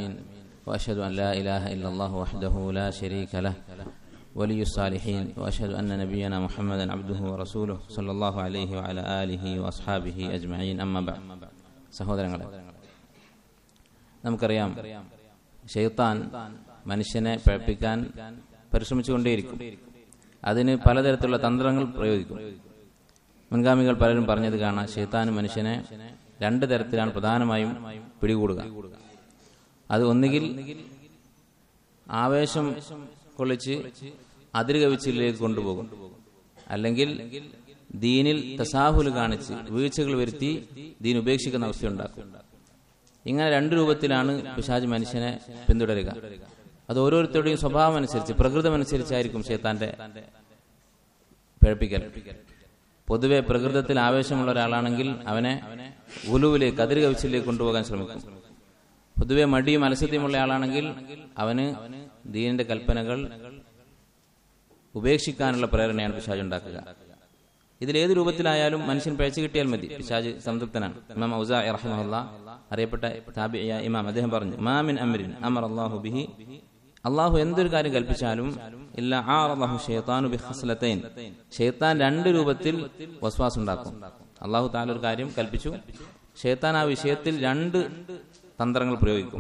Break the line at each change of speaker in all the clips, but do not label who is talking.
العالمين وأشهد أن لا إله إلا الله وحده لا شريك له ولي الصالحين وأشهد أن نبينا محمدا عبده ورسوله صلى الله عليه وعلى آله وأصحابه أجمعين أما بعد സഹോദരങ്ങളെ നമുക്കറിയാം ഷെയ്ത്താൻ മനുഷ്യനെ പഴപ്പിക്കാൻ പരിശ്രമിച്ചുകൊണ്ടേയിരിക്കും അതിന് പലതരത്തിലുള്ള തന്ത്രങ്ങൾ പ്രയോഗിക്കും മുൻഗാമികൾ പലരും പറഞ്ഞത് കാണാം ഷെയ്ത്താൻ മനുഷ്യനെ രണ്ട് തരത്തിലാണ് പ്രധാനമായും പിടികൂടുക അത് ഒന്നുകിൽ ആവേശം കൊള്ളിച്ച് അതിരുകവിച്ചിലേക്ക് കൊണ്ടുപോകും അല്ലെങ്കിൽ ദീനിൽ തസാഹുൽ കാണിച്ച് വീഴ്ചകൾ വരുത്തി ദീൻ ഉപേക്ഷിക്കുന്ന അവസ്ഥയുണ്ടാക്കും ഇങ്ങനെ രണ്ട് രൂപത്തിലാണ് പിശാജ് മനുഷ്യനെ പിന്തുടരുക അത് ഓരോരുത്തരുടെയും സ്വഭാവം അനുസരിച്ച് പ്രകൃതമനുസരിച്ചായിരിക്കും ഷേത്താന്റെ പിഴപ്പിക്കൽ പൊതുവെ പ്രകൃതത്തിൽ ആവേശമുള്ള ഒരാളാണെങ്കിൽ അവനെ ഉലുവിലേക്ക് അതിരുകവിച്ചിലേക്ക് കൊണ്ടുപോകാൻ ശ്രമിക്കും പൊതുവെ മടിയും അലസ്യത്വമുള്ള ആളാണെങ്കിൽ അവന് ദീനിന്റെ കൽപ്പനകൾ ഉപേക്ഷിക്കാനുള്ള പ്രേരണയാണ് പിശാജ് ഉണ്ടാക്കുക ഇതിലേത് രൂപത്തിലായാലും മനുഷ്യൻ പിഴച്ചു കിട്ടിയാൽ മതി പിശാജ് സംതൃപ്തനാണ് ഇമാം ഔസ റഹ്മുല്ല അറിയപ്പെട്ട താബിയ ഇമാം അദ്ദേഹം പറഞ്ഞു മാമിൻ അമരിൻ അമർ അള്ളാഹു ബിഹി അള്ളാഹു എന്തൊരു കാര്യം കൽപ്പിച്ചാലും ഇല്ല ആ അള്ളാഹു ഷെയ്ത്താനു ബിഹസ്ലത്തൈൻ ഷെയ്ത്താൻ രണ്ട് രൂപത്തിൽ വസ്വാസ് ഉണ്ടാക്കും അള്ളാഹു താൻ ഒരു കാര്യം കൽപ്പിച്ചു ഷെയ്ത്താൻ ആ വിഷയത്തിൽ രണ്ട് തന്ത്രങ്ങൾ പ്രയോഗിക്കും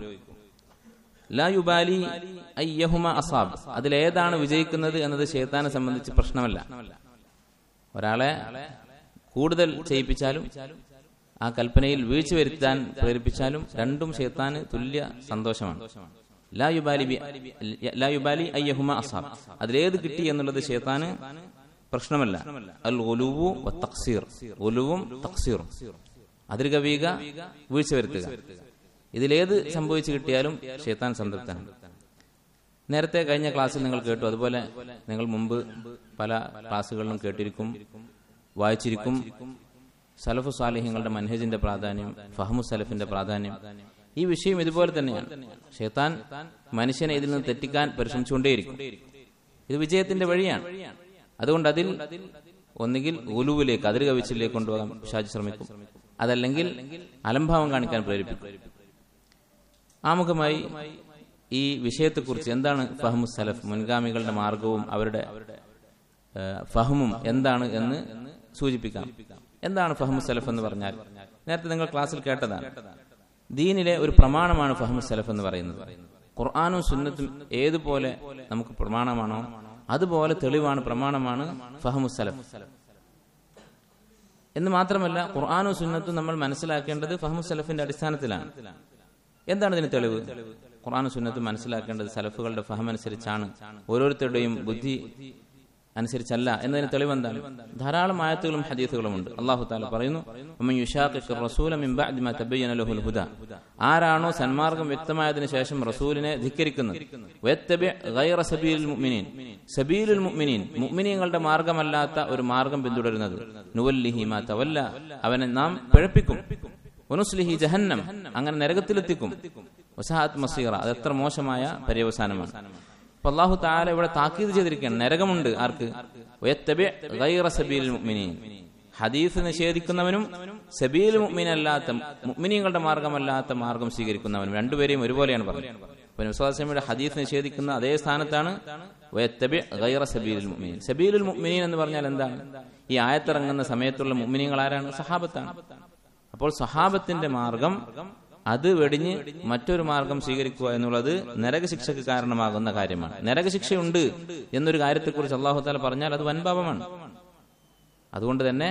ലാ യുബാലി അയ്യഹുമ അസാബ് അതിലേതാണ് വിജയിക്കുന്നത് എന്നത് ഷെയ്ത്താനെ സംബന്ധിച്ച് പ്രശ്നമല്ല ഒരാളെ കൂടുതൽ ചെയ്യിപ്പിച്ചാലും ആ കൽപ്പനയിൽ വീഴ്ച വരുത്താൻ പ്രേരിപ്പിച്ചാലും രണ്ടും ഷെയ്ത്താന് തുല്യ സന്തോഷമാണ് ലാ യുബാലി ബി- ലാ യുബാലി അയ്യഹുമ അസാബ് അതിലേത് കിട്ടി എന്നുള്ളത് ഷെയ്ത്താന് പ്രശ്നമല്ല അൽ ഒലുവു തക്സീർ ഒലുവും തക്സീറും അതിൽ കവിയുക വീഴ്ച വരുത്തുക ഇതിലേത് സംഭവിച്ചു കിട്ടിയാലും ഷെയ്ത്താൻ സംതൃപ്തനാണ് നേരത്തെ കഴിഞ്ഞ ക്ലാസ്സിൽ നിങ്ങൾ കേട്ടു അതുപോലെ നിങ്ങൾ മുമ്പ് പല ക്ലാസ്സുകളിലും കേട്ടിരിക്കും വായിച്ചിരിക്കും സലഫു സാലിഹ്യങ്ങളുടെ മൻഹജിന്റെ പ്രാധാന്യം ഫഹമു സലഫിന്റെ പ്രാധാന്യം ഈ വിഷയം ഇതുപോലെ തന്നെയാണ് ഷെയ്ത്താൻ മനുഷ്യനെ ഇതിൽ നിന്ന് തെറ്റിക്കാൻ പരിശ്രമിച്ചുകൊണ്ടേയിരിക്കും ഇത് വിജയത്തിന്റെ വഴിയാണ് അതുകൊണ്ട് അതിൽ ഒന്നുകിൽ ഉലുവിലേക്ക് അതിര് കവിച്ചിലേക്ക് കൊണ്ടുപോകാൻ ഷാജി ശ്രമിക്കും അതല്ലെങ്കിൽ അലംഭാവം കാണിക്കാൻ പ്രേരിപ്പിക്കും ആമുഖമായി ഈ വിഷയത്തെക്കുറിച്ച് എന്താണ് ഫഹമു സലഫ് മുൻഗാമികളുടെ മാർഗവും അവരുടെ ഏഹ്, ഫഹമും എന്താണ് എന്ന് സൂചിപ്പിക്കാം എന്താണ് ഫഹമു സലഫ് എന്ന് പറഞ്ഞാൽ നേരത്തെ നിങ്ങൾ ക്ലാസ്സിൽ കേട്ടതാണ് ദീനിലെ ഒരു പ്രമാണമാണ് ഫഹമു സലഫ് എന്ന് പറയുന്നത് ഖുർആാനും സുന്നത്തും ഏതുപോലെ നമുക്ക് പ്രമാണമാണോ അതുപോലെ തെളിവാണ് പ്രമാണമാണ് ഫഹമു സലഫ് എന്ന് മാത്രമല്ല ഖുർആാനും സുന്നത്തും നമ്മൾ മനസ്സിലാക്കേണ്ടത് ഫഹമു സലഫിന്റെ അടിസ്ഥാനത്തിലാണ് എന്താണ് ഇതിന് തെളിവ് ഖുർആാനും സുന്നത്തും മനസ്സിലാക്കേണ്ടത് സലഫുകളുടെ ഫഹം അനുസരിച്ചാണ് ഓരോരുത്തരുടെയും ബുദ്ധി അനുസരിച്ചല്ല എന്നതിന് തെളിവ് എന്താണ് ധാരാളം ആയത്തുകളും ഹദീസുകളും ഉണ്ട് അള്ളാഹു താല പറയുന്നു "വമൻ യുശാഖിഖിർ റസൂല മിൻ ബഅദി മാ തബയ്യന ലഹുൽ ഹുദ." ആരാണോ സന്മാർഗം വ്യക്തമായതിനു ശേഷം റസൂലിനെ ധിക്കരിക്കുന്നത് വയത്തബി ഗൈറ സബീലുൽ മുഅ്മിനീൻ സബീലുൽ മുഅ്മിനീൻ മുഅ്മിനീങ്ങളുടെ മാർഗമല്ലാത്ത ഒരു മാർഗം പിന്തുടരുന്നത് നുവല്ലിഹി മാ തവല്ല അവനെ നാം പിഴപ്പിക്കും വനുസ്ലിഹി ജഹന്നം അങ്ങനെ നരകത്തിലെത്തിക്കും വസാഹത്ത് മസീറ അത് എത്ര മോശമായ പര്യവസാനമാണ് അപ്പൊ അള്ളാഹു താല ഇവിടെ താക്കീത് ചെയ്തിരിക്കുകയാണ് നരകമുണ്ട് ആർക്ക് വയത്തബി ഗൈറ സബീൽ മുഅ്മിനീൻ ഹദീസ് നിഷേധിക്കുന്നവനും സബീൽ മുഅ്മിൻ അല്ലാത്ത മുഅ്മിനീങ്ങളുടെ മാർഗമല്ലാത്ത മാർഗം സ്വീകരിക്കുന്നവനും രണ്ടുപേരെയും ഒരുപോലെയാണ് പറഞ്ഞത് അപ്പൊ വിശ്വാസമിയുടെ ഹദീസ് നിഷേധിക്കുന്ന അതേ സ്ഥാനത്താണ് വയത്തബി ഗൈറ സബീലുൽ മുഅ്മിനീൻ സബീലുൽ മുഅ്മിനീൻ എന്ന് പറഞ്ഞാൽ എന്താണ് ഈ ആയത്തിറങ്ങുന്ന സമയത്തുള്ള മുഅ്മിനീങ്ങൾ ആരാണ് സഹാബത്താണ് അപ്പോൾ സഹാബത്തിന്റെ മാർഗം അത് വെടിഞ്ഞ് മറ്റൊരു മാർഗം സ്വീകരിക്കുക എന്നുള്ളത് നരകശിക്ഷയ്ക്ക് കാരണമാകുന്ന കാര്യമാണ് നരകശിക്ഷയുണ്ട് എന്നൊരു കാര്യത്തെക്കുറിച്ച് അള്ളാഹു താല പറഞ്ഞാൽ അത് വൻപാപമാണ് അതുകൊണ്ട് തന്നെ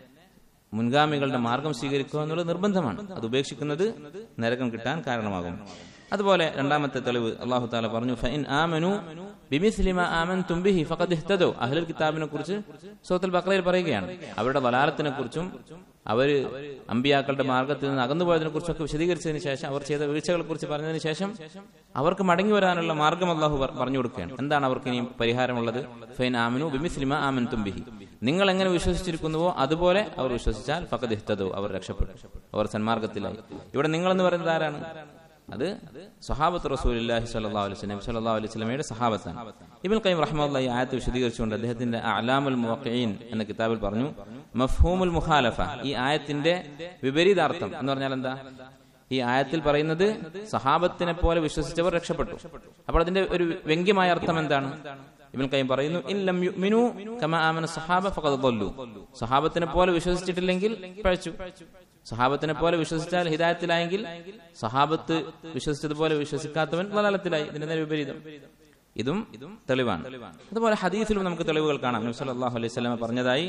മുൻഗാമികളുടെ മാർഗം സ്വീകരിക്കുക എന്നുള്ളത് നിർബന്ധമാണ് അത് ഉപേക്ഷിക്കുന്നത് നരകം കിട്ടാൻ കാരണമാകും അതുപോലെ രണ്ടാമത്തെ തെളിവ് അള്ളാഹു താല പറഞ്ഞു ഫൈൻ ആമനു ബിമിസ്ലിമ ആമൻ തുംബിഹി ഫഖദ് ഇഹ്തദു അഹ്ലുൽ കിതാബിനെ കുറിച്ച് സൂറത്തുൽ ബഖറയിൽ പറയുകയാണ് അവരുടെ വലാലത്തിനെ കുറിച്ചും അവര് അമ്പിയാക്കളുടെ മാർഗത്തിൽ നിന്ന് അകന്നുപോയതിനെ കുറിച്ചൊക്കെ വിശദീകരിച്ചതിന് ശേഷം അവർ ചെയ്ത വീഴ്ചകളെ കുറിച്ച് പറഞ്ഞതിന് ശേഷം അവർക്ക് മടങ്ങി വരാനുള്ള മാർഗം അള്ളാഹു പറ- പറഞ്ഞു കൊടുക്കുകയാണ് എന്താണ് അവർക്ക് ഇനി പരിഹാരമുള്ളത് ഫൈൻ ആമനു ബിമിസ്ലിമ ആമൻ തുംബിഹി നിങ്ങൾ എങ്ങനെ വിശ്വസിച്ചിരിക്കുന്നുവോ അതുപോലെ അവർ വിശ്വസിച്ചാൽ ഫഖദ് ഇഹ്തദു അവർ രക്ഷപ്പെട്ടു അവർ സന്മാർഗത്തിലായി ഇവിടെ നിങ്ങൾ എന്ന് പറയുന്നത് ആരാണ് അത് സഹാബത്ത് റസൂലുള്ളാഹി സ്വല്ലല്ലാഹു അലൈഹി വസല്ലം സ്വല്ലല്ലാഹു അലൈഹി വസല്ലമയുടെ സഹാബത്താണ് ഇബ്നുൽ ഖയ്യിം റഹ്മത്തുള്ളാഹി ഈ ആയത്ത് വിശദീകരിച്ചുകൊണ്ട് അദ്ദേഹത്തിന്റെ അലാമുൽ മുവഖ്ഖഈൻ എന്ന കിതാബിൽ പറഞ്ഞു മഫ്ഹൂമുൽ മുഖാലഫ ഈ ആയത്തിന്റെ വിപരീതാർത്ഥം എന്ന് പറഞ്ഞാൽ എന്താ ഈ ആയത്തിൽ പറയുന്നത് സഹാബത്തിനെ പോലെ വിശ്വസിച്ചവർ രക്ഷപ്പെട്ടു അപ്പോൾ അതിന്റെ ഒരു വ്യംഗ്യമായ അർത്ഥം എന്താണ് ഇബിൻ കയ്യം പറയുന്നു ഇല്ലം യുഅ്മിനു കമാ ആമന സഹാബ ഫഖദ് ضلوا സഹാബത്തിനെ പോലെ വിശ്വസിച്ചിട്ടില്ലെങ്കിൽ പഴച്ചു സഹാബത്തിനെ പോലെ വിശ്വസിച്ചാൽ ഹിദായത്തിലായെങ്കിൽ സഹാബത്ത് വിശ്വസിച്ചതുപോലെ വിശ്വസിക്കാത്തവൻ ലലാലത്തിലായി ഇതിന്റെ നേരെ വിപരീതം ഇതും തെളിവാണ് അതുപോലെ ഹദീസിലും നമുക്ക് തെളിവുകൾ കാണാം നബി സല്ലല്ലാഹു അലൈഹി വസല്ലം പറഞ്ഞതായി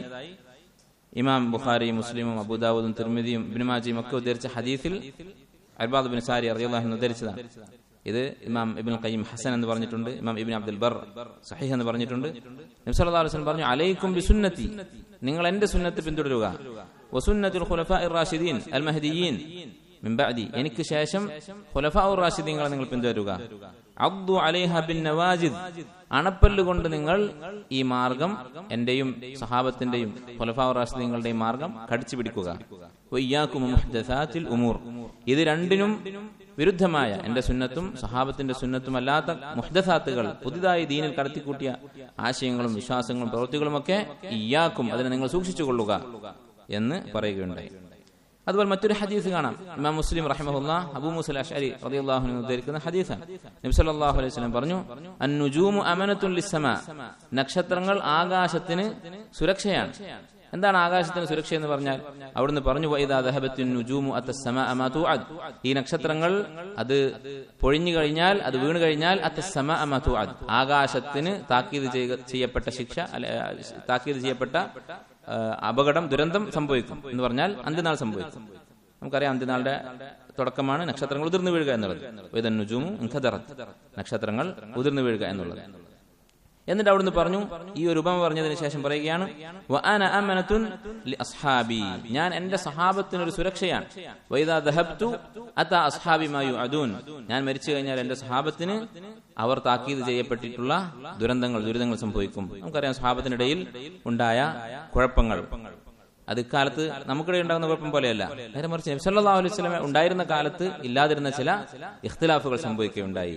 ഇമാം ബുഖാരി മുസ്ലിമും അബൂദാവൂദും തിർമിദിയും ഇബ്നുമാജിയും ഒക്കെ ഉദ്ധരിച്ച ഹദീസിൽ അർബാദ് ബിൻ സാരി റളിയല്ലാഹു അൻഹു ഉദ്ധരിച്ചതാണ് ഇത് ഇമാം ഇബ്നുൽ ഖയ്യിം ഹസൻ എന്ന് പറഞ്ഞിട്ടുണ്ട് ഇമാം ഇബ്നു അബ്ദുൽ ബർ സഹീഹ് എന്ന് പറഞ്ഞിട്ടുണ്ട് നബി സല്ലല്ലാഹു അലൈഹി വസല്ലം പറഞ്ഞു അലൈക്കും ബിസുന്നതി നിങ്ങൾ എന്റെ സുന്നത്ത് പിന്തുടരുക വസുന്നത്തുൽ ഖുലഫാഇർ റാഷിദീൻ അൽ മഹ്ദിയീൻ മിൻ ബഅദി എനിക്ക് ശേഷം ഖുലഫാഉർ റാഷിദീങ്ങളെ നിങ്ങൾ പിന്തുടരുക അബ്ദു അലൈഹ ബിൻ നവാജിദ് അണപ്പല്ലുകൊണ്ട് നിങ്ങൾ ഈ മാർഗം എന്റെയും സഹാബത്തിന്റെയും ഖുലഫാഉർ റാഷിദീങ്ങളുടെയും മാർഗം കടിച്ചു പിടിക്കുക വയ്യാക്കും മുഹ്ദസാത്തിൽ ഉമൂർ ഇത് രണ്ടിനും വിരുദ്ധമായ എന്റെ സുന്നത്തും സഹാബത്തിന്റെ സുന്നത്തും അല്ലാത്ത മുഹ്ദസാത്തുകൾ പുതുതായി ദീനിൽ കടത്തിക്കൂട്ടിയ ആശയങ്ങളും വിശ്വാസങ്ങളും പ്രവൃത്തികളുമൊക്കെ ഇയാക്കും അതിനെ നിങ്ങൾ സൂക്ഷിച്ചുകൊള്ളുക എന്ന് പറയുകയുണ്ടായി അതുപോലെ മറ്റൊരു ഹദീസ് കാണാം ഇമാം മുസ്ലിം റഹിമഹുല്ല അബൂ മുസൽ അഷ്അരി റളിയല്ലാഹു അൻഹു ഉദ്ധരിക്കുന്ന ഹദീസാണ് നബി സല്ലല്ലാഹു അലൈഹി വസല്ലം പറഞ്ഞു അന്നുജൂമു അമനത്തുൻ ലിസ്സമാ നക്ഷത്രങ്ങൾ ആകാശത്തിന് സുരക്ഷയാണ് എന്താണ് ആകാശത്തിന് സുരക്ഷ എന്ന് പറഞ്ഞാൽ അവിടുന്ന് പറഞ്ഞു വൈദാ ദഹബത്തിൻ നുജൂമു അത്തസ്സമാ അമാ തുഅദ് ഈ നക്ഷത്രങ്ങൾ അത് പൊഴിഞ്ഞു കഴിഞ്ഞാൽ അത് വീണു കഴിഞ്ഞാൽ അത്തസ്സമാ അമാ തുഅദ് ആകാശത്തിന് താക്കീത് ചെയ്യുക- ചെയ്യപ്പെട്ട ശിക്ഷ അല്ലെ, താക്കീത് ചെയ്യപ്പെട്ട ആ, അപകടം ദുരന്തം സംഭവിക്കും എന്ന് പറഞ്ഞാൽ അന്ത്യനാൾ സംഭവിക്കും നമുക്കറിയാം അന്ത്യനാളുടെ തുടക്കമാണ് നക്ഷത്രങ്ങൾ ഉതിർന്നു വീഴുക എന്നുള്ളത് വൈദൻ നുജൂമു ഇൻഖദറത്ത്. നക്ഷത്രങ്ങൾ ഉതിർന്നു വീഴുക എന്നുള്ളത് എന്നിട്ട് അവിടുന്ന് പറഞ്ഞു ഈ ഒരു ഉപമ പറഞ്ഞതിന് ശേഷം പറയുകയാണ് "വഅന അമനത്തുൻ ലി അസ്ഹാബി ഞാൻ എന്റെ സഹാബത്തിന് ഒരു സുരക്ഷയാണ് വൈദാ ദഹബ്തു അതാ അസ്ഹാബി മാ യുഅദൂൻ ഞാൻ മരിച്ചു കഴിഞ്ഞാൽ എന്റെ സഹാബത്തിന് അവർ താക്കീത് ചെയ്യപ്പെട്ടിട്ടുള്ള ദുരന്തങ്ങൾ ദുരിതങ്ങൾ സംഭവിക്കും നമുക്കറിയാം സഹാബത്തിനിടയിൽ ഉണ്ടായ കുഴപ്പങ്ങൾ അത് ഇക്കാലത്ത് നമുക്കിടയിൽ ഉണ്ടാകുന്ന കുഴപ്പം പോലെയല്ല നേരെ മറിച്ച് നബി സല്ലല്ലാഹു അലൈഹി വസല്ലം ഉണ്ടായിരുന്ന കാലത്ത് ഇല്ലാതിരുന്ന ചില ഇഖ്തിലാഫുകൾ സംഭവിക്കുകയുണ്ടായി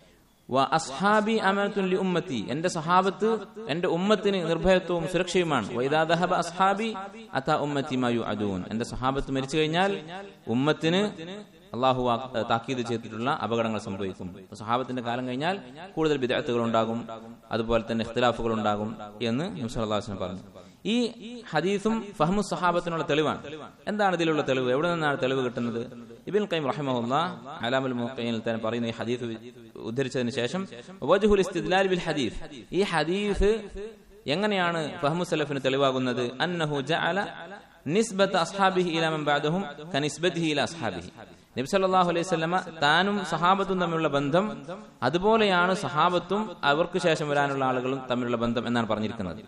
വ അസ്ഹാബി അമനത്തുൻ ലി ഉമ്മത്തി എന്റെ സഹാബത്ത് എന്റെ ഉമ്മത്തിന് നിർഭയത്വവും സുരക്ഷയുമാണ് വൈദാ ദഹബ അസ്ഹാബി അതാ ഉമ്മത്തി മായു അദൂൻ എന്റെ സഹാബത്ത് മരിച്ചു കഴിഞ്ഞാൽ ഉമ്മത്തിന് അള്ളാഹു വാ- താക്കീത് ചെയ്തിട്ടുള്ള അപകടങ്ങൾ സംഭവിക്കും അപ്പൊ സഹാബത്തിന്റെ കാലം കഴിഞ്ഞാൽ കൂടുതൽ വിദഗ്ധകൾ ഉണ്ടാകും അതുപോലെ തന്നെ ഇഖ്തിലാഫുകൾ ഉണ്ടാകും എന്ന് നബി സല്ലല്ലാഹു അലൈഹി വസല്ലം പറഞ്ഞു ഈ ഹദീസും ഫഹ്മു സഹാബത്തിനുള്ള തെളിവാണ് എന്താണ് ഇതിലുള്ള തെളിവ് എവിടെ നിന്നാണ് തെളിവ് കിട്ടുന്നത് ഇബിൻ കൈം റഹിമഹുല്ല അലാമുൽ മുഖയിൽ തന്നെ പറയുന്ന ഈ ഹദീസ് ഉദ്ധരിച്ചതിന് ശേഷം വജ്ഹുൽ ഇസ്തിദ്ലാൽ ബിൽ ഹദീസ് ഈ ഹദീസ് എങ്ങനെയാണ് ഫഹ്മു സലഫിന് തെളിവാകുന്നത് അന്നഹു ജഅല നിസ്ബത്ത് അസ്ഹാബിഹി ഇലാ മൻ ബഅദഹും കനിസ്ബത്തിഹി ഇലാ അസ്ഹാബിഹി നബി സല്ലല്ലാഹു അലൈഹി വസല്ലമ താനും സഹാബത്തും തമ്മിലുള്ള ബന്ധം അതുപോലെയാണ് സഹാബത്തും അവർക്ക് ശേഷം വരാനുള്ള ആളുകളും തമ്മിലുള്ള ബന്ധം എന്നാണ് പറഞ്ഞിരിക്കുന്നത്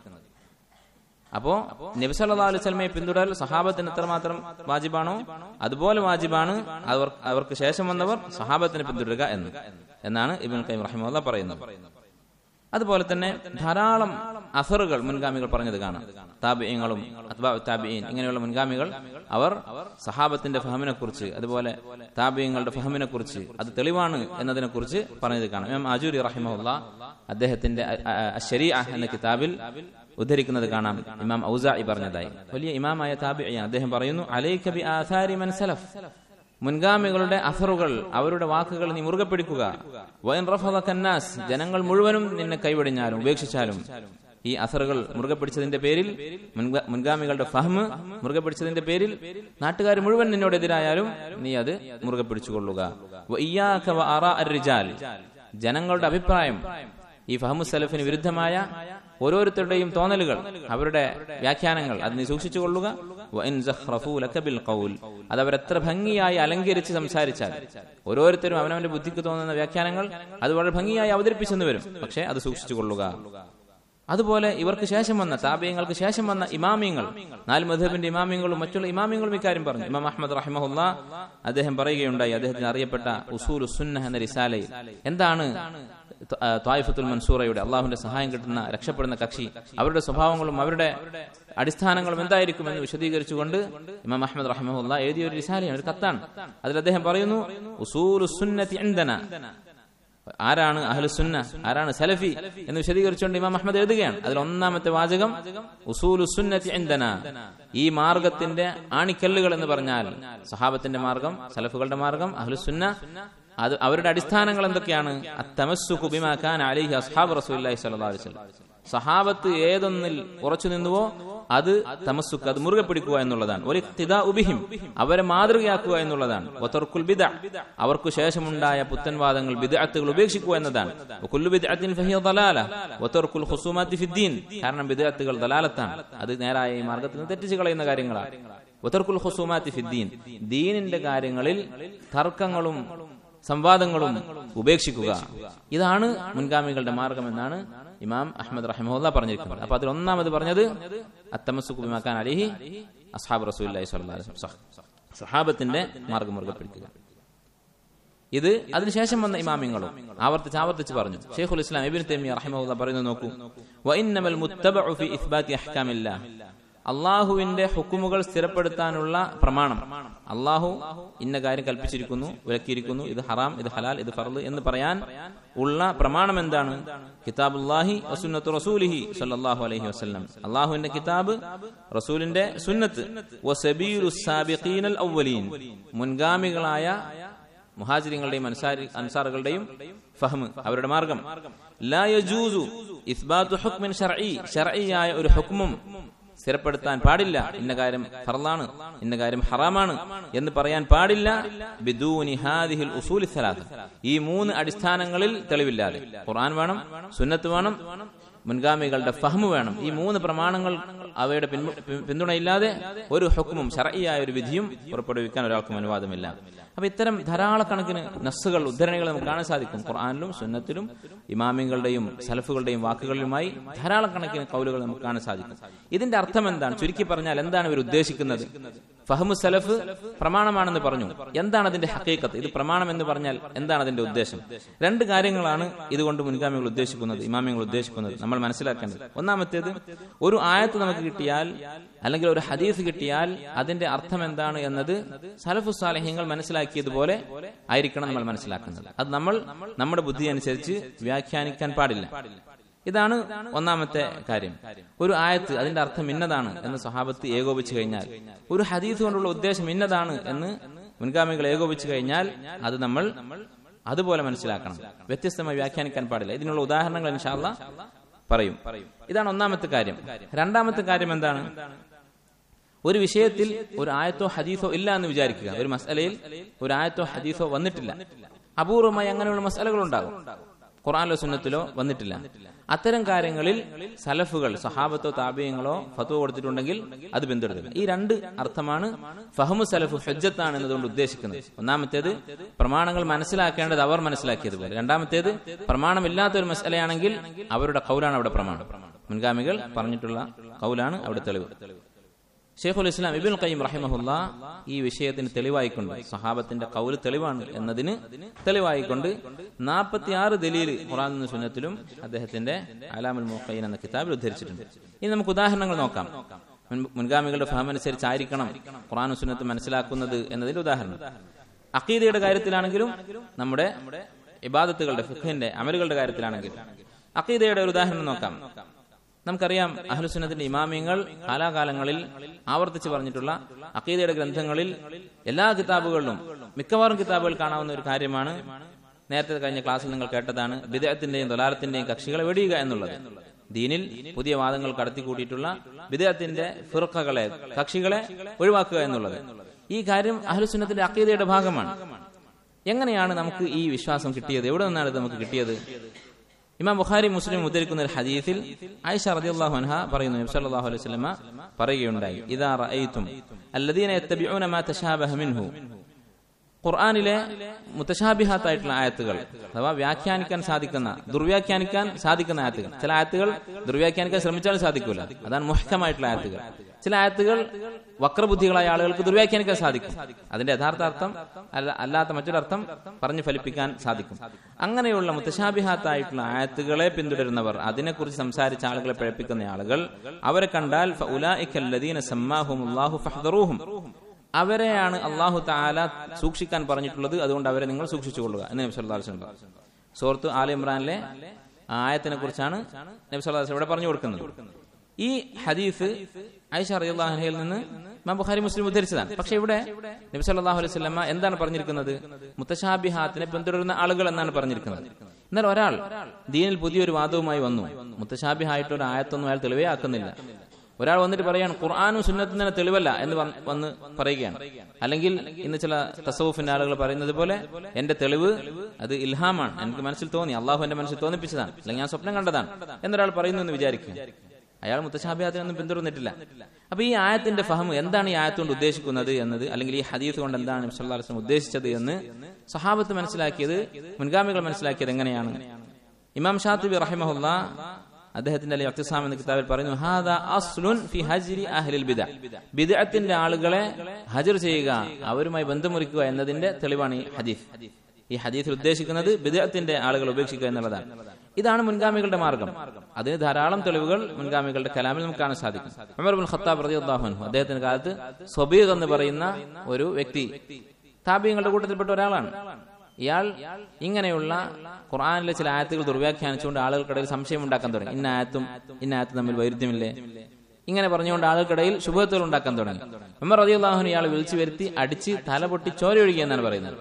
അപ്പോ നബി സല്ലല്ലാഹു അലൈഹി വസല്ലമയെ പിന്തുടരൽ സഹാബത്തിന് എത്രമാത്രം വാജിബാണോ അതുപോലെ വാജിബാണ് അവർ അവർക്ക് ശേഷം വന്നവർ സഹാബത്തിനെ പിന്തുടരുക എന്ന് എന്നാണ് ഇബ്നുൽ ഖയ്യിം റഹിമഹുല്ലാ പറയുന്നത് അതുപോലെ തന്നെ ധാരാളം അസറുകൾ മുൻഗാമികൾ പറഞ്ഞത് കാണാം താബിയങ്ങളും അത്ബാ താബിയീൻ ഇങ്ങനെയുള്ള മുൻഗാമികൾ അവർ സഹാബത്തിന്റെ ഫഹമിനെ കുറിച്ച് അതുപോലെ താബിയങ്ങളുടെ ഫഹമിനെ കുറിച്ച് അത് തെളിവാണ് എന്നതിനെ കുറിച്ച് പറഞ്ഞത് കാണാം ഇമാം അജൂരി റഹിമഹുല്ല അദ്ദേഹത്തിന്റെ ശരീഅ എന്ന കിതാബിൽ ഉദ്ധരിക്കുന്നത് കാണാം ഇമാം ഔസായി പറഞ്ഞതായി വലിയ ഇമാമായ താബിയാണ് അദ്ദേഹം പറയുന്നു അലൈക ബി ആഥാരി മൻ സലഫ് മുൻഗാമികളുടെ അസറുകൾ അവരുടെ വാക്കുകൾ നീ മുറുകെ പിടിക്കുക വൈൻ റഫദക്കന്നാസ് ജനങ്ങൾ മുഴുവനും നിന്നെ കൈവടിഞ്ഞാലും ഉപേക്ഷിച്ചാലും ഈ അസറുകൾ മുറുകെ പിടിച്ചതിന്റെ പേരിൽ മുൻഗ- മുൻഗാമികളുടെ ഫഹ്മ് മുറുകെ പിടിച്ചതിന്റെ പേരിൽ നാട്ടുകാർ മുഴുവൻ നിന്നോട് എതിരായാലും നീ അത് മുറുകെ പിടിച്ചുകൊള്ളുക വഇയ്യാക വആറാ അർരിജാൽ ജനങ്ങളുടെ അഭിപ്രായം ഈ ഫഹമു സലഫിന് വിരുദ്ധമായ ഓരോരുത്തരുടെയും തോന്നലുകൾ അവരുടെ വ്യാഖ്യാനങ്ങൾ അത് നീ സൂക്ഷിച്ചുകൊള്ളുക വഇൻ സഖ്റഫൂ ലക ബിൽ ഖൗൽ അത് അവരെത്ര ഭംഗിയായി അലങ്കരിച്ച് സംസാരിച്ചാൽ ഓരോരുത്തരും അവനവന്റെ ബുദ്ധിക്ക് തോന്നുന്ന വ്യാഖ്യാനങ്ങൾ അത് വളരെ ഭംഗിയായി അവതരിപ്പിച്ചെന്ന് വരും പക്ഷേ അത് സൂക്ഷിച്ചുകൊള്ളുക അതുപോലെ ഇവർക്ക് ശേഷം വന്ന താപയങ്ങൾക്ക് ശേഷം വന്ന ഇമാമിയങ്ങൾ നാല് മധുബിന്റെ ഇമാമിയങ്ങളും മറ്റുള്ള ഇമാമിയങ്ങളും ഇക്കാര്യം പറഞ്ഞു ഇമാം അഹമ്മദ് റഹിമഹുല്ല അദ്ദേഹം പറയുകയുണ്ടായി അദ്ദേഹത്തിന് അറിയപ്പെട്ട ഉസൂൽ സുന്ന എന്ന റിസാലയിൽ എന്താണ് ത്വായിഫത്തുൽ മൻസൂറയുടെ അള്ളാഹുവിന്റെ സഹായം കിട്ടുന്ന രക്ഷപ്പെടുന്ന കക്ഷി അവരുടെ സ്വഭാവങ്ങളും അവരുടെ അടിസ്ഥാനങ്ങളും എന്തായിരിക്കും എന്ന് വിശദീകരിച്ചുകൊണ്ട് ഇമാം അഹമ്മദ് റഹിമഹുല്ല എഴുതിയ ഒരു റിസാലയാണ് ഒരു കത്താണ് അതിൽ അദ്ദേഹം പറയുന്നു ഉസൂൽ സുന്നത്തി എന്തന ആരാണ് അഹ്ലുസുന്ന ആരാണ് സലഫി എന്ന് വിശദീകരിച്ചുകൊണ്ട് ഇമാം അഹമ്മദ് എഴുതുകയാണ് അതിൽ ഒന്നാമത്തെ വാചകം ഉസൂലു സുന്നത്തി ഇൻദന ഈ മാർഗത്തിന്റെ ആണിക്കല്ലുകൾ എന്ന് പറഞ്ഞാൽ സഹാബത്തിന്റെ മാർഗം സലഫുകളുടെ മാർഗം അഹ്ലുസുന്ന അത് അവരുടെ അടിസ്ഥാനങ്ങൾ എന്തൊക്കെയാണ് അത്തമസ്സുഖു ബിമാ കാന അലൈഹി അസ്ഹാബ് റസൂലുള്ളാഹി സ്വല്ലല്ലാഹു അലൈഹി വസല്ലം സഹാബത്ത് ഏതൊന്നിൽ ഉറച്ചു നിന്നുവോ അത് തമസ്സുക്ക് അത് മുറുകെ പിടിക്കുക എന്നുള്ളതാണ് ഒരു തിദാ ഉബിഹിം അവരെ മാതൃകയാക്കുക എന്നുള്ളതാണ് ഒത്തർക്കുൽ ബിദ അവർക്ക് ശേഷമുണ്ടായ പുത്തൻവാദങ്ങൾ ബിദഅത്തുകൾ ഉപേക്ഷിക്കുക എന്നതാണ് കുല്ലു ബിദ്അത്തിൻ ഫഹിയ ദലാല ഒത്തർക്കുൽ ഖുസൂമാത്തി ഫിദ്ദീൻ കാരണം ബിദഅത്തുകൾ ദലാലത്താണ് അത് നേരായ ഈ മാർഗത്തിൽ നിന്ന് തെറ്റിച്ച് കളയുന്ന കാര്യങ്ങളാണ് ഒത്തർക്കുൽ ഖുസൂമാത്തി ഫിദ്ദീൻ ദീനിന്റെ കാര്യങ്ങളിൽ തർക്കങ്ങളും സംവാദങ്ങളും ഉപേക്ഷിക്കുക ഇതാണ് മുൻഗാമികളുടെ മാർഗമെന്നാണ് ഇമാം അഹമ്മദ് റഹിമുല്ല പറഞ്ഞിരിക്കുന്നത് അപ്പൊ അതിൽ ഒന്നാമത് പറഞ്ഞത് അത്തമസുക്കുബിമാക്കാൻ അലിഹി അസ്ഹാബ് റസൂല്ലി സഹാബത്തിന്റെ മാർഗം മുറുകെ പിടിക്കുക ഇത് അതിനുശേഷം വന്ന ഇമാമിങ്ങളും ആവർത്തിച്ച് ആവർത്തിച്ച് പറഞ്ഞു ഷെയ്ഖുൽ ഇസ്ലാം ഇബിൻ തൈമിയ റഹിമുല്ല പറയുന്നത് നോക്കൂ വഇന്നമൽ മുത്തബഉ ഫി ഇസ്ബാത്തി അഹ്കാമില്ലാഹ് അള്ളാഹുവിന്റെ ഹുക്കുമുകൾ സ്ഥിരപ്പെടുത്താനുള്ള പ്രമാണം അള്ളാഹു ഇന്ന കാര്യം കൽപ്പിച്ചിരിക്കുന്നു വിലക്കിയിരിക്കുന്നു ഇത് ഹറാം ഇത് ഹലാൽ ഇത് ഫർദ് എന്ന് പറയാൻ ഉള്ള പ്രമാണം എന്താണ് കിതാബുല്ലാഹി വസുന്നത്ത് റസൂലിഹി സല്ലല്ലാഹു അലൈഹി വസല്ലം അള്ളാഹുവിന്റെ കിതാബ് റസൂലിന്റെ സുന്നത്ത് വസബീലു സാബിഖീനൽ അവ്വലീൻ മുൻഗാമികളായ മുഹാജിരിങ്ങളുടെയും അൻസാരി അൻസാറുകളുടെയും ഫഹ്മ് അവരുടെ മാർഗം ലാ യജൂസു ഇസ്ബാത്തു ഹുക്മിൻ ശർഈ ശർഈയായ ഒരു ഹുക്മും സ്ഥിരപ്പെടുത്താൻ പാടില്ല ഇന്ന കാര്യം ഫർളാണ് ഇന്ന കാര്യം ഹറാമാണ് എന്ന് പറയാൻ പാടില്ല ബിദൂനി ഹാദിഹിൽ ഉസൂലി സലാത്ത് ഈ മൂന്ന് അടിസ്ഥാനങ്ങളിൽ തെളിവില്ലാതെ ഖുർആൻ വേണം സുന്നത്ത് വേണം മുൻഗാമികളുടെ ഫഹ്മ് വേണം ഈ മൂന്ന് പ്രമാണങ്ങൾ അവയുടെ പിന്തുണയില്ലാതെ ഒരു ഹുക്കുമും ശറയിയായ ഒരു വിധിയും പുറപ്പെടുവിക്കാൻ ഒരാൾക്കും അനുവാദമില്ല അപ്പൊ ഇത്തരം ധാരാളക്കണക്കിന് നസ്സുകൾ ഉദ്ധരണികൾ നമുക്ക് കാണാൻ സാധിക്കും ഖുർആാനിലും സുന്നത്തിലും ഇമാമിങ്ങളുടെയും സലഫുകളുടെയും വാക്കുകളിലുമായി ധാരാളക്കണക്കിന് കൗലുകൾ നമുക്ക് കാണാൻ സാധിക്കും ഇതിന്റെ അർത്ഥം എന്താണ് ചുരുക്കി പറഞ്ഞാൽ എന്താണ് ഇവർ ഉദ്ദേശിക്കുന്നത് ഫഹമു സലഫ് പ്രമാണമാണെന്ന് പറഞ്ഞു എന്താണ് അതിന്റെ ഹക്കീക്കത്ത് ഇത് പ്രമാണം എന്ന് പറഞ്ഞാൽ എന്താണ് അതിന്റെ ഉദ്ദേശം രണ്ട് കാര്യങ്ങളാണ് ഇതുകൊണ്ട് മുൻഗാമികൾ ഉദ്ദേശിക്കുന്നത് ഇമാമികൾ ഉദ്ദേശിക്കുന്നത് നമ്മൾ മനസ്സിലാക്കേണ്ടത് ഒന്നാമത്തേത് ഒരു ആയത്ത് നമുക്ക് കിട്ടിയാൽ അല്ലെങ്കിൽ ഒരു ഹദീസ് കിട്ടിയാൽ അതിന്റെ അർത്ഥം എന്താണ് എന്നത് സലഫു സാലഹ്യങ്ങൾ മനസ്സിലാക്കിയതുപോലെ ആയിരിക്കണം നമ്മൾ മനസ്സിലാക്കുന്നത് അത് നമ്മൾ നമ്മുടെ ബുദ്ധി അനുസരിച്ച് വ്യാഖ്യാനിക്കാൻ പാടില്ല ഇതാണ് ഒന്നാമത്തെ കാര്യം ഒരു ആയത്ത് അതിന്റെ അർത്ഥം ഇന്നതാണ് എന്ന് സഹാബത്ത് ഏകോപിച്ചു കഴിഞ്ഞാൽ ഒരു ഹദീസ് കൊണ്ടുള്ള ഉദ്ദേശം ഇന്നതാണ് എന്ന് മുൻഗാമികൾ ഏകോപിച്ചു കഴിഞ്ഞാൽ അത് നമ്മൾ അതുപോലെ മനസ്സിലാക്കണം വ്യത്യസ്തമായി വ്യാഖ്യാനിക്കാൻ പാടില്ല ഇതിനുള്ള ഉദാഹരണങ്ങൾ ഇൻഷാല്ല പറയും ഇതാണ് ഒന്നാമത്തെ കാര്യം രണ്ടാമത്തെ കാര്യം എന്താണ് ഒരു വിഷയത്തിൽ ഒരു ആയത്തോ ഹദീസോ ഇല്ല എന്ന് വിചാരിക്കുക ഒരു മസലയിൽ ഒരു ആയത്തോ ഹദീസോ വന്നിട്ടില്ല അപൂർവമായി അങ്ങനെയുള്ള മസലകൾ ഉണ്ടാകും ഖുറാനിലോ സുന്നത്തിലോ വന്നിട്ടില്ല അത്തരം കാര്യങ്ങളിൽ സലഫുകൾ സഹാബത്തോ താപീയങ്ങളോ ഫത്വ കൊടുത്തിട്ടുണ്ടെങ്കിൽ അത് പിന്തുടരുക ഈ രണ്ട് അർത്ഥമാണ് ഫഹമു സലഫു ഹജ്ജത്താണ് എന്നതുകൊണ്ട് ഉദ്ദേശിക്കുന്നത് ഒന്നാമത്തേത് പ്രമാണങ്ങൾ മനസ്സിലാക്കേണ്ടത് അവർ മനസ്സിലാക്കിയതുപോലെ രണ്ടാമത്തേത് പ്രമാണമില്ലാത്ത ഒരു മസലയാണെങ്കിൽ അവരുടെ കൗലാണ് അവിടെ പ്രമാണം മുൻഗാമികൾ പറഞ്ഞിട്ടുള്ള കൗലാണ് അവിടെ തെളിവ് ഷെയ്ഖുൽ ഇസ്ലാം ഇബിൻ ഖയ്യം റഹിമഹുല്ല ഈ വിഷയത്തിന് തെളിവായിക്കൊണ്ട് സഹാബത്തിന്റെ കൗല് തെളിവാണ് എന്നതിന് തെളിവായിക്കൊണ്ട് നാൽപ്പത്തിയാറ് ദലീല് ഖുറാൻ സുന്നത്തിലും അദ്ദേഹത്തിന്റെ അലാമുൽ മുഖൈൻ എന്ന കിതാബിൽ ഉദ്ധരിച്ചിട്ടുണ്ട് ഇനി നമുക്ക് ഉദാഹരണങ്ങൾ നോക്കാം മുൻഗാമികളുടെ ഫഹമനുസരിച്ചായിരിക്കണം ഖുറാൻ സുന്നത്ത് മനസ്സിലാക്കുന്നത് എന്നതിന്റെ ഉദാഹരണം അക്കീദയുടെ കാര്യത്തിലാണെങ്കിലും നമ്മുടെ ഇബാദത്തുകളുടെ ഫിഖിന്റെ അമലുകളുടെ കാര്യത്തിലാണെങ്കിലും അക്കീദയുടെ ഒരു ഉദാഹരണം നോക്കാം നമുക്കറിയാം അഹ്ലുസുന്നത്തിന്റെ ഇമാമിയങ്ങൾ കാലാകാലങ്ങളിൽ ആവർത്തിച്ച് പറഞ്ഞിട്ടുള്ള അക്കീദയുടെ ഗ്രന്ഥങ്ങളിൽ എല്ലാ കിതാബുകളിലും മിക്കവാറും കിതാബുകൾ കാണാവുന്ന ഒരു കാര്യമാണ് നേരത്തെ കഴിഞ്ഞ ക്ലാസ്സിൽ നിങ്ങൾ കേട്ടതാണ് ബിദയത്തിന്റെയും ദൊലാലത്തിന്റെയും കക്ഷികളെ വെടിയുക എന്നുള്ളത് ദീനിൽ പുതിയ വാദങ്ങൾ കടത്തിക്കൂട്ടിയിട്ടുള്ള ബിദയത്തിന്റെ ഫിർഖകളെ കക്ഷികളെ ഒഴിവാക്കുക എന്നുള്ളത് ഈ കാര്യം അഹ്ലുസുന്നത്തിന്റെ അക്കീദയുടെ ഭാഗമാണ് എങ്ങനെയാണ് നമുക്ക് ഈ വിശ്വാസം കിട്ടിയത് എവിടെ നിന്നാണ് ഇത് നമുക്ക് കിട്ടിയത് ഇമാം ബുഖാരി മുസ്ലിം ഉദ്ധരിക്കുന്ന ഒരു ഹദീസിൽ ആയിഷ റളിയല്ലാഹു അൻഹ പറയുന്നു നബി സല്ലല്ലാഹു അലൈഹി വസല്ലമ പറയുകയുണ്ടായി ഇദാ റഅയ്തും അല്ലദീന യത്തബിഊന മാ തശാബഹ മിൻഹു ഖുർആനിലെ മുത്തശാബിഹാത്തായിട്ടുള്ള ആയത്തുകൾ അഥവാ വ്യാഖ്യാനിക്കാൻ സാധിക്കുന്ന ദുർവ്യാഖ്യാനിക്കാൻ സാധിക്കുന്ന ആയത്തുകൾ ചില ആയത്തുകൾ ദുർവ്യാഖ്യാനിക്കാൻ ശ്രമിച്ചാൽ സാധിക്കൂല അതാണ് മുഹ്കമായിട്ടുള്ള ആയത്തുകൾ ചില ആയത്തുകൾ വക്രബുദ്ധികളായ ആളുകൾക്ക് ദുർവ്യാഖ്യാനിക്കാൻ സാധിക്കും അതിന്റെ യഥാർത്ഥ അർത്ഥം അല്ല അല്ലാത്ത മറ്റൊരർത്ഥം പറഞ്ഞു ഫലിപ്പിക്കാൻ സാധിക്കും അങ്ങനെയുള്ള മുത്തശാബിഹാത്തായിട്ടുള്ള ആയത്തുകളെ പിന്തുടരുന്നവർ അതിനെക്കുറിച്ച് സംസാരിച്ച ആളുകളെ പഴപ്പിക്കുന്ന ആളുകൾ അവരെ കണ്ടാൽ അവരെയാണ് അള്ളാഹു താല സൂക്ഷിക്കാൻ പറഞ്ഞിട്ടുള്ളത് അതുകൊണ്ട് അവരെ നിങ്ങൾ സൂക്ഷിച്ചുകൊള്ളുക എന്ന് നബി സല്ലല്ലാഹു അലൈഹി വസല്ലം സൂറത്ത് ആൽ ഇമ്രാനിലെ ആ ആയത്തിനെ കുറിച്ചാണ് നബി സല്ലല്ലാഹു അലൈഹി വസല്ലം ഇവിടെ പറഞ്ഞു കൊടുക്കുന്നത് ഈ ഹദീസ് ഐഷ റളിയല്ലാഹു അൻഹയിൽ നിന്ന് ഇമാം ബുഖാരി മുസ്ലിം ഉദ്ധരിച്ചതാണ് പക്ഷെ ഇവിടെ നബി സല്ലല്ലാഹു അലൈഹി വസല്ലമ എന്താണ് പറഞ്ഞിരിക്കുന്നത് മുത്തശാബിഹാത്തിനെ പിന്തുടരുന്ന ആളുകൾ എന്നാണ് പറഞ്ഞിരിക്കുന്നത് എന്നാൽ ഒരാൾ ദീനിൽ പുതിയൊരു വാദവുമായി വന്നു മുത്തശാബിഹായിട്ട് ഒരു ആയത്തൊന്നും അയാൾ തെളിവേ ആക്കുന്നില്ല ഒരാൾ വന്നിട്ട് പറയാണ് ഖുർആാനും സുന്നത്തും തന്നെ തെളിവല്ല എന്ന് വന്ന് വന്ന് പറയുകയാണ് അല്ലെങ്കിൽ ഇന്ന് ചില തസവുഫിന്റെ ആളുകൾ പറയുന്നത് പോലെ എന്റെ തെളിവ് അത് ഇൽഹാമാണ് എനിക്ക് മനസ്സിൽ തോന്നി അള്ളാഹു എന്റെ മനസ്സിൽ തോന്നിപ്പിച്ചതാണ് അല്ലെങ്കിൽ ഞാൻ സ്വപ്നം കണ്ടതാണ് എന്നൊരാൾ പറയുന്നു എന്ന് വിചാരിക്കും അയാൾ മുത്തശാബിയാത്തിനൊന്നും പിന്തുടർന്നിട്ടില്ല അപ്പൊ ഈ ആയത്തിന്റെ ഫഹമ് എന്താണ് ഈ ആയത്ത് കൊണ്ട് ഉദ്ദേശിക്കുന്നത് എന്നത് അല്ലെങ്കിൽ ഈ ഹദീസ് കൊണ്ട് എന്താണ് നബി സല്ലല്ലാഹു അലൈഹി വസല്ലം ഉദ്ദേശിച്ചത് എന്ന് സഹാബത്ത് മനസ്സിലാക്കിയത് മുൻഗാമികൾ മനസ്സിലാക്കിയത് എങ്ങനെയാണ് ഇമാം ഷാത്തിബി റഹിമഹുല്ല അദ്ദേഹത്തിന്റെ അലി അക്തിസാം എന്ന കിതാബിൽ പറയുന്നു ഹാദ അസ്ലുൻ ഫി ഹജ്രി അഹ്ലിൽ ബിദ ബിദഅത്തിന്റെ ആളുകളെ ഹജർ ചെയ്യുക അവരുമായി ബന്ധമുറിക്കുക എന്നതിന്റെ തെളിവാണ് ഈ ഹദീസ് ഈ ഹദീസിൽ ഉദ്ദേശിക്കുന്നത് ബിദഅത്തിന്റെ ആളുകൾ ഉപേക്ഷിക്കുക എന്നുള്ളതാണ് ഇതാണ് മുൻഗാമികളുടെ മാർഗം അതിന് ധാരാളം തെളിവുകൾ മുൻഗാമികളുടെ കലാമിൽ നമുക്ക് കാണാൻ സാധിക്കും ഉമർ ബിൻ ഖത്താബ് റളിയല്ലാഹു അൻഹു അദ്ദേഹത്തിന്റെ കാലത്ത് സ്വബീഖ് എന്ന് പറയുന്ന ഒരു വ്യക്തി താബിയങ്ങളുടെ കൂട്ടത്തിൽപ്പെട്ട ഒരാളാണ് ഇയാൾ ഇങ്ങനെയുള്ള ഖുർആാനിലെ ചില ആയത്തുകൾ ദുർവ്യാഖ്യാനിച്ചുകൊണ്ട് ആളുകൾക്കിടയിൽ സംശയം ഉണ്ടാക്കാൻ തുടങ്ങി ഇന്ന ആയത്തും ഇന്ന ആയത്തും തമ്മിൽ വൈരുദ്ധ്യമില്ലേ ഇങ്ങനെ പറഞ്ഞുകൊണ്ട് ആളുകൾക്കിടയിൽ ശുഭത്തുകൾ ഉണ്ടാക്കാൻ തുടങ്ങി ഉമർ റളിയല്ലാഹു ഇയാളെ വിളിച്ചു വരുത്തി അടിച്ച് തല പൊട്ടി ചോരയൊഴുകി എന്നാണ് പറയുന്നത്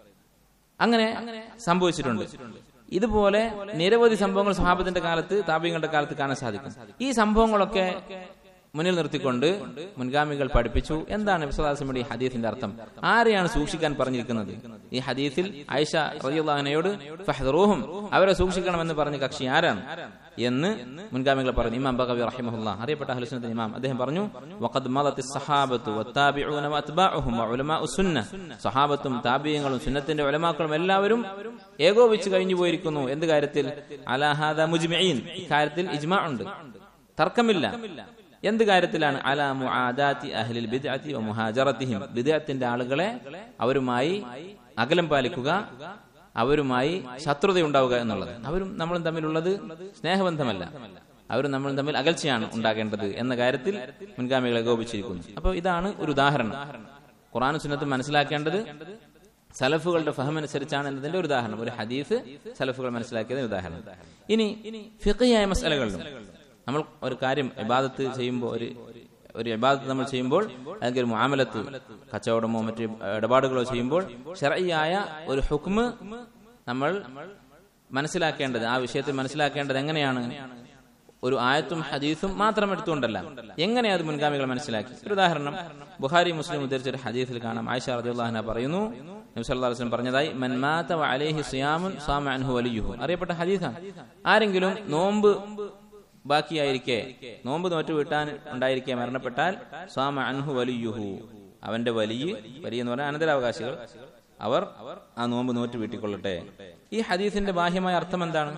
അങ്ങനെ സംഭവിച്ചിട്ടുണ്ട് ഇതുപോലെ നിരവധി സംഭവങ്ങൾ സ്വഹാബത്തിന്റെ കാലത്ത് താപിങ്ങളുടെ കാലത്ത് കാണാൻ സാധിക്കും ഈ സംഭവങ്ങളൊക്കെ മുന്നിൽ നിർത്തിക്കൊണ്ട് മുൻഗാമികൾ പഠിപ്പിച്ചു എന്താണ് വിശ്വാസമിയുടെ ഈ ഹദീസിന്റെ അർത്ഥം ആരെയാണ് സൂക്ഷിക്കാൻ പറഞ്ഞിരിക്കുന്നത് ഈ ഹദീസിൽ ആയിഷ റളിയല്ലാഹുവിനോട് ഫഹ്ദറൂഹും അവരെ സൂക്ഷിക്കണമെന്ന് പറഞ്ഞ കക്ഷി ആരാണ് എന്ന് മുൻഗാമികൾ പറഞ്ഞു ഇമാം ബഗവി റഹിമഹുല്ല അറിയപ്പെട്ട അഹ്ലുസുന്നത്തിന്റെ ഇമാം അദ്ദേഹം പറഞ്ഞു വഖദ് മദത്തി സഹാബത്തു വത്താബിഊന വഅത്ബാഉഹും വഉലമാഉ സുന്ന സഹാബത്തും താബിയങ്ങളും സുന്നത്തിന്റെ ഉലമാക്കളും എല്ലാവരും ഏകോപിച്ച് കഴിഞ്ഞു പോയിരിക്കുന്നു എന്ത് കാര്യത്തിൽ അലാ ഹാദ മുജ്മിഈൻ ഇക്കാര്യത്തിൽ ഇജ്മാ ഉണ്ട് തർക്കമില്ല എന്ത് കാര്യത്തിലാണ് അല മുആദാത്തി അഹ്ലിൽ ബിദ്അത്തി വ മുഹാജറത്തിഹിം ബിദ്അത്തിന്റെ ആളുകളെ അവരുമായി അകലം പാലിക്കുക അവരുമായി ശത്രുത ഉണ്ടാവുക എന്നുള്ളത് അവരും നമ്മളും തമ്മിലുള്ളത് സ്നേഹബന്ധമല്ല അവരും നമ്മളും തമ്മിൽ അകൽച്ചയാണ് ഉണ്ടാകേണ്ടത് എന്ന കാര്യത്തിൽ മുൻഗാമികളെ കോപിച്ചിരിക്കുന്നു അപ്പോൾ ഇതാണ് ഒരു ഉദാഹരണം ഖുറാൻ സുന്നത്ത് മനസ്സിലാക്കേണ്ടത് സലഫുകളുടെ ഫഹമനുസരിച്ചാണ് എന്നതിന്റെ ഒരു ഉദാഹരണം ഒരു ഹദീസ് സലഫുകൾ മനസ്സിലാക്കിയതിന് ഉദാഹരണം ഇനി ഫിഖിയായ മസലകളിലും നമ്മൾ ഒരു കാര്യം ഇബാദത്ത് ചെയ്യുമ്പോൾ ഒരു ഒരു ഇബാദത്ത് നമ്മൾ ചെയ്യുമ്പോൾ അല്ലെങ്കിൽ ഒരു മുആമലത്ത് കച്ചവടമോ മറ്റു ഇടപാടുകളോ ചെയ്യുമ്പോൾ ഷെറയായ ഒരു ഹുക്മ് നമ്മൾ മനസ്സിലാക്കേണ്ടത് ആ വിഷയത്തിൽ മനസ്സിലാക്കേണ്ടത് എങ്ങനെയാണ് ഒരു ആയത്തും ഹദീസും മാത്രം എടുത്തുകൊണ്ടല്ല എങ്ങനെ അത് മുൻഗാമികൾ മനസ്സിലാക്കി ഒരു ഉദാഹരണം ബുഹാരി മുസ്ലിം ഉദ്ധരിച്ച ഒരു ഹദീസിൽ കാണാം ആയിഷ റദിയുള്ളാഹന പറയുന്നു നബി സല്ലല്ലാഹു അലൈഹി വസല്ലം പറഞ്ഞതായി മൻ മാത വ അലൈഹി സിയാമുൻ സാമ അൻഹു വലിയുഹു അറിയപ്പെട്ട ഹദീസാണ് ആരെങ്കിലും നോമ്പ് ബാക്കിയായിരിക്കെ നോമ്പ് നോറ്റ് വീട്ടാൻ ഉണ്ടായിരിക്കെ മരണപ്പെട്ടാൽ സ്വാമ അൻഹു വലിയുഹു അവന്റെ വലിയ വലിയ എന്ന് പറഞ്ഞാൽ അനന്തരാവകാശികൾ അവർ ആ നോമ്പ് നോറ്റ് വീട്ടിക്കൊള്ളട്ടെ ഈ ഹദീസിന്റെ ബാഹ്യമായ അർത്ഥം എന്താണ്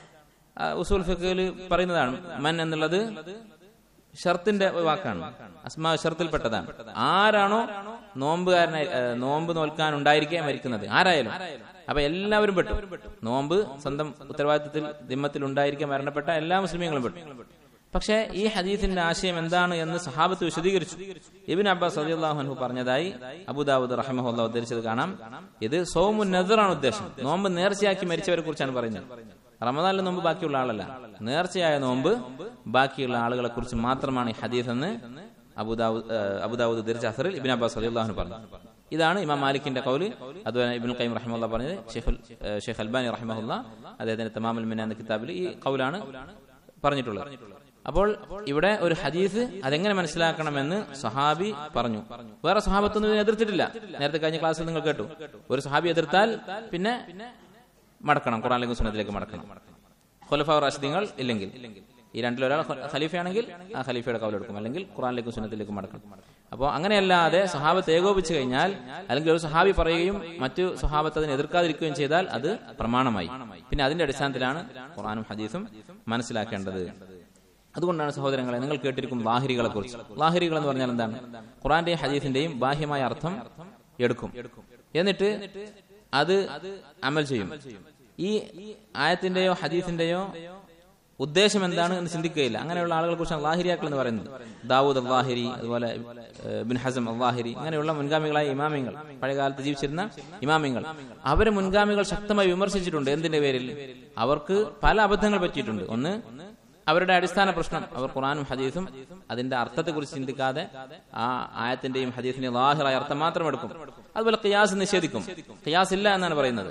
ഉസൂൽ ഫിഖിൽ പറയുന്നതാണ് മൻ എന്നുള്ളത് ഷർത്തിന്റെ വാക്കാണ് അസ്മാ ഷർത്തിൽപ്പെട്ടതാണ് ആരാണോ നോമ്പുകാരനായി നോമ്പ് നോൽക്കാൻ ഉണ്ടായിരിക്കെ മരിക്കുന്നത് ആരായാലും അപ്പൊ എല്ലാവരും പെട്ടു നോമ്പ് സ്വന്തം ഉത്തരവാദിത്തത്തിൽ ദിമ്മത്തിൽ ഉണ്ടായിരിക്കാൻ മരണപ്പെട്ട എല്ലാ മുസ്ലിമീങ്ങളും പെട്ടു പക്ഷേ ഈ ഹദീസിന്റെ ആശയം എന്താണ് എന്ന് സഹാബത്ത് വിശദീകരിച്ചു ഇബിൻ അബ്ബാസ് സദിയാഹു പറഞ്ഞതായി അബുദാബുദ് റഹ്മുല്ല ഉദ്ധരിച്ചത് കാണാം ഇത് സോമു നദറാണ് ഉദ്ദേശം നോമ്പ് നേർച്ചയാക്കി മരിച്ചവരെ കുറിച്ചാണ് പറയുന്നത് റമദാനിലെ നോമ്പ് ബാക്കിയുള്ള ആളല്ല നേർച്ചയായ നോമ്പ് ബാക്കിയുള്ള ആളുകളെ കുറിച്ച് മാത്രമാണ് ഈ ഹദീസ് എന്ന് അബുദാബു അബുദാബുദ് ഉദ്ധരിച്ച അസറിൽ ഇബിൻ അബ്ബാസ് സദിയാഹു പറഞ്ഞു ഇതാണ് ഇമാം മാലിക്കിന്റെ കൗല് അതുപോലെ ഇബിൻ ഖൈം റഹിമുള്ള പറഞ്ഞത് ഷെയ്ഖ് അൽബാനി റഹിമഹുല്ല അദ്ദേഹത്തിന്റെ തമാമുൽ മിന എന്ന കിതാബിൽ ഈ കൗലാണ് പറഞ്ഞിട്ടുള്ളത് അപ്പോൾ ഇവിടെ ഒരു ഹദീസ് അതെങ്ങനെ മനസ്സിലാക്കണമെന്ന് സഹാബി പറഞ്ഞു വേറെ സഹാബത്തൊന്നും ഇതിനെ എതിർത്തിട്ടില്ല നേരത്തെ കഴിഞ്ഞ ക്ലാസ്സിൽ നിങ്ങൾ കേട്ടു ഒരു സഹാബി എതിർത്താൽ പിന്നെ മടക്കണം ഖുറാനിലേക്ക് സുന്നത്തിലേക്ക് മടക്കണം ഖുലഫ റാഷിദീങ്ങൾ ഇല്ലെങ്കിൽ ഈ രണ്ടിലൊരാൾ ഖലീഫയാണെങ്കിൽ ആ ഖലീഫയുടെ കവലെടുക്കും അല്ലെങ്കിൽ ഖുറാനിലേക്കും സുന്നത്തിലേക്കും മടക്കണം അപ്പോൾ അങ്ങനെയല്ലാതെ സഹാബത്ത് ഏകോപിച്ചു കഴിഞ്ഞാൽ അല്ലെങ്കിൽ ഒരു സഹാബി പറയുകയും മറ്റു സഹാബത്ത് അതിനെ എതിർക്കാതിരിക്കുകയും ചെയ്താൽ അത് പ്രമാണമായി പിന്നെ അതിന്റെ അടിസ്ഥാനത്തിലാണ് ഖുറാനും ഹദീസും മനസ്സിലാക്കേണ്ടത് അതുകൊണ്ടാണ് സഹോദരങ്ങളെ നിങ്ങൾ കേട്ടിരിക്കും ലാഹിരികളെ കുറിച്ച് ലാഹിരികൾ എന്ന് പറഞ്ഞാൽ എന്താണ് ഖുറാന്റെയും ഹദീസിന്റെയും ബാഹ്യമായ അർത്ഥം എടുക്കും എന്നിട്ട് അത് അമൽ ചെയ്യും ഈ ആയത്തിന്റെയോ ഹദീസിന്റെയോ ഉദ്ദേശം എന്താണ് എന്ന് ചിന്തിക്കുകയില്ല അങ്ങനെയുള്ള ആളുകളെ കുറിച്ചാണ് ലാഹിരിയാക്കൾ എന്ന് പറയുന്നത് ദാവൂദ് അള്ളാഹിരി അതുപോലെ ഏഹ്, ബിൻ ഹസം അള്ളാഹിരി അങ്ങനെയുള്ള മുൻഗാമികളായ ഇമാമിങ്ങൾ പഴയകാലത്ത് ജീവിച്ചിരുന്ന ഇമാമിങ്ങൾ അവരെ മുൻഗാമികൾ ശക്തമായി വിമർശിച്ചിട്ടുണ്ട് എന്തിന്റെ പേരിൽ അവർക്ക് പല അബദ്ധങ്ങൾ പറ്റിയിട്ടുണ്ട് ഒന്ന് അവരുടെ അടിസ്ഥാന പ്രശ്നം അവർ ഖുറാനും ഹദീസും അതിന്റെ അർത്ഥത്തെക്കുറിച്ച് ചിന്തിക്കാതെ ആ ആയത്തിന്റെയും ഹദീസിന്റെയും ലാഹിറായ അർത്ഥം മാത്രം എടുക്കും അതുപോലെ ഖിയാസ് നിഷേധിക്കും ഖിയാസ് ഇല്ല എന്നാണ് പറയുന്നത്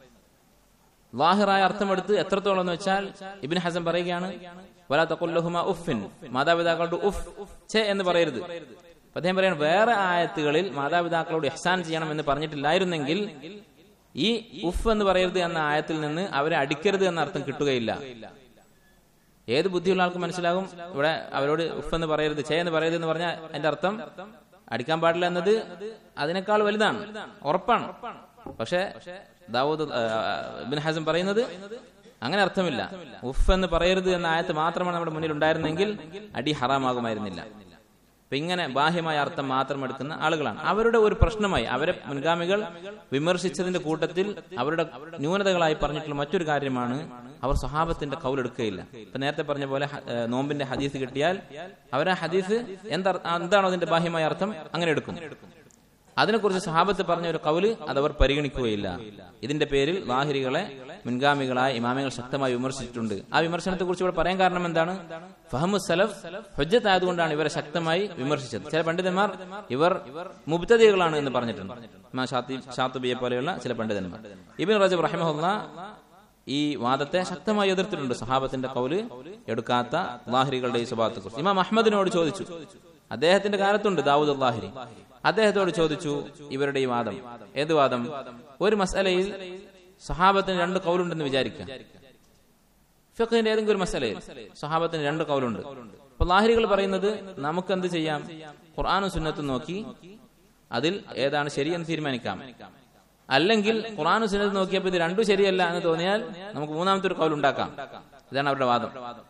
ലാഹിറായ അർത്ഥമെടുത്ത് എത്രത്തോളം എന്ന് വെച്ചാൽ ഇബിൻ ഹസൻ പറയുകയാണ് വലാ തഖുല്ലഹുമ ഉഫിൻ മാതാപിതാക്കളുടെ ഉഫ് ഛെ എന്ന് പറയരുത് അപ്പൊ അദ്ദേഹം പറയാണ് വേറെ ആയത്തുകളിൽ മാതാപിതാക്കളോട് ഇഹ്സാൻ ചെയ്യണം എന്ന് പറഞ്ഞിട്ടില്ലായിരുന്നെങ്കിൽ ഈ ഉഫ് എന്ന് പറയരുത് എന്ന ആയത്തിൽ നിന്ന് അവരെ അടിക്കരുത് എന്ന അർത്ഥം കിട്ടുകയില്ല ഏത് ബുദ്ധിയുള്ള ആൾക്ക് മനസ്സിലാകും ഇവിടെ അവരോട് ഉഫ് എന്ന് പറയരുത് ചേ എന്ന് പറയരുത് എന്ന് പറഞ്ഞാൽ അതിന്റെ അർത്ഥം അടിക്കാൻ പാടില്ല എന്നത് അതിനേക്കാൾ വലുതാണ് ഉറപ്പാണ് പക്ഷെ ദാവൂദ് ആ, ബിൻ ഹസം പറയുന്നത് അങ്ങനെ അർത്ഥമില്ല ഉഫ് എന്ന് പറയരുത് എന്ന ആയത്ത് മാത്രമാണ് നമ്മുടെ മുന്നിൽ ഉണ്ടായിരുന്നെങ്കിൽ അടി ഹറാമാകുമായിരുന്നില്ല അപ്പൊ ഇങ്ങനെ ബാഹ്യമായ അർത്ഥം മാത്രം എടുക്കുന്ന ആളുകളാണ് അവരുടെ ഒരു പ്രശ്നമായി അവരെ മുൻഗാമികൾ വിമർശിച്ചതിന്റെ കൂട്ടത്തിൽ അവരുടെ ന്യൂനതകളായി പറഞ്ഞിട്ടുള്ള മറ്റൊരു കാര്യമാണ് അവർ സ്വഹാബത്തിന്റെ കൗലെടുക്കുകയില്ല ഇപ്പൊ നേരത്തെ പറഞ്ഞ പോലെ ഹ- ഏഹ് നോമ്പിന്റെ ഹദീസ് കിട്ടിയാൽ അവർ ആ ഹദീസ് എന്താ എന്താണോ അതിന്റെ ബാഹ്യമായ അർത്ഥം അങ്ങനെ എടുക്കും അതിനെക്കുറിച്ച് സഹാബത്ത് പറഞ്ഞ ഒരു കൗല് അത് അവർ പരിഗണിക്കുകയില്ല ഇതിന്റെ പേരിൽ ലാഹിരികളെ മുൻഗാമികളായ ഇമാമികൾ ശക്തമായി വിമർശിച്ചിട്ടുണ്ട് ആ വിമർശനത്തെ കുറിച്ച് ഇവിടെ പറയാൻ കാരണം എന്താണ് ഫഹമു സലഫ് ഹുജ്ജത്ത് ആയതുകൊണ്ടാണ് ഇവരെ ശക്തമായി വിമർശിച്ചത് ചില പണ്ഡിതന്മാർ ഇവർ മുബ്തദികളാണ് എന്ന് പറഞ്ഞിട്ടുണ്ട് ഇമാം ഷാത്തി ഷാത്തുബിയെ പോലെയുള്ള ചില പണ്ഡിതന്മാർ ഇബിൻ റജബ് റഹിമഹുല്ല ഈ വാദത്തെ ശക്തമായി എതിർത്തിട്ടുണ്ട് സഹാബത്തിന്റെ കൗല് എടുക്കാത്ത ലാഹിരികളുടെ ഈ സ്വഭാവത്തെ കുറിച്ച് ഇമാം അഹമ്മദിനോട് ചോദിച്ചു അദ്ദേഹത്തിന്റെ കാലത്തുണ്ട് ദാവൂദ് അള്ളാഹിരി അദ്ദേഹത്തോട് ചോദിച്ചു ഇവരുടെ ഈ വാദം ഏത് വാദം ഒരു മസലയിൽ സഹാബത്തിന് രണ്ട് കൗലുണ്ടെന്ന് വിചാരിക്കാം ഫിഖിന്റെ ഏതെങ്കിലും ഒരു മസലയിൽ സഹാബത്തിന് രണ്ട് കൗലുണ്ട് അപ്പൊ ലാഹിരികൾ പറയുന്നത് നമുക്ക് എന്ത് ചെയ്യാം ഖുർആാനും സുന്നത്തും നോക്കി അതിൽ ഏതാണ് ശരിയെന്ന് തീരുമാനിക്കാം അല്ലെങ്കിൽ ഖുർആാനും സുന്നത്തും നോക്കിയപ്പോൾ ഇത് രണ്ടും ശരിയല്ല എന്ന് തോന്നിയാൽ നമുക്ക് മൂന്നാമത്തെ ഒരു കൗലുണ്ടാക്കാം ഇതാണ് അവരുടെ വാദം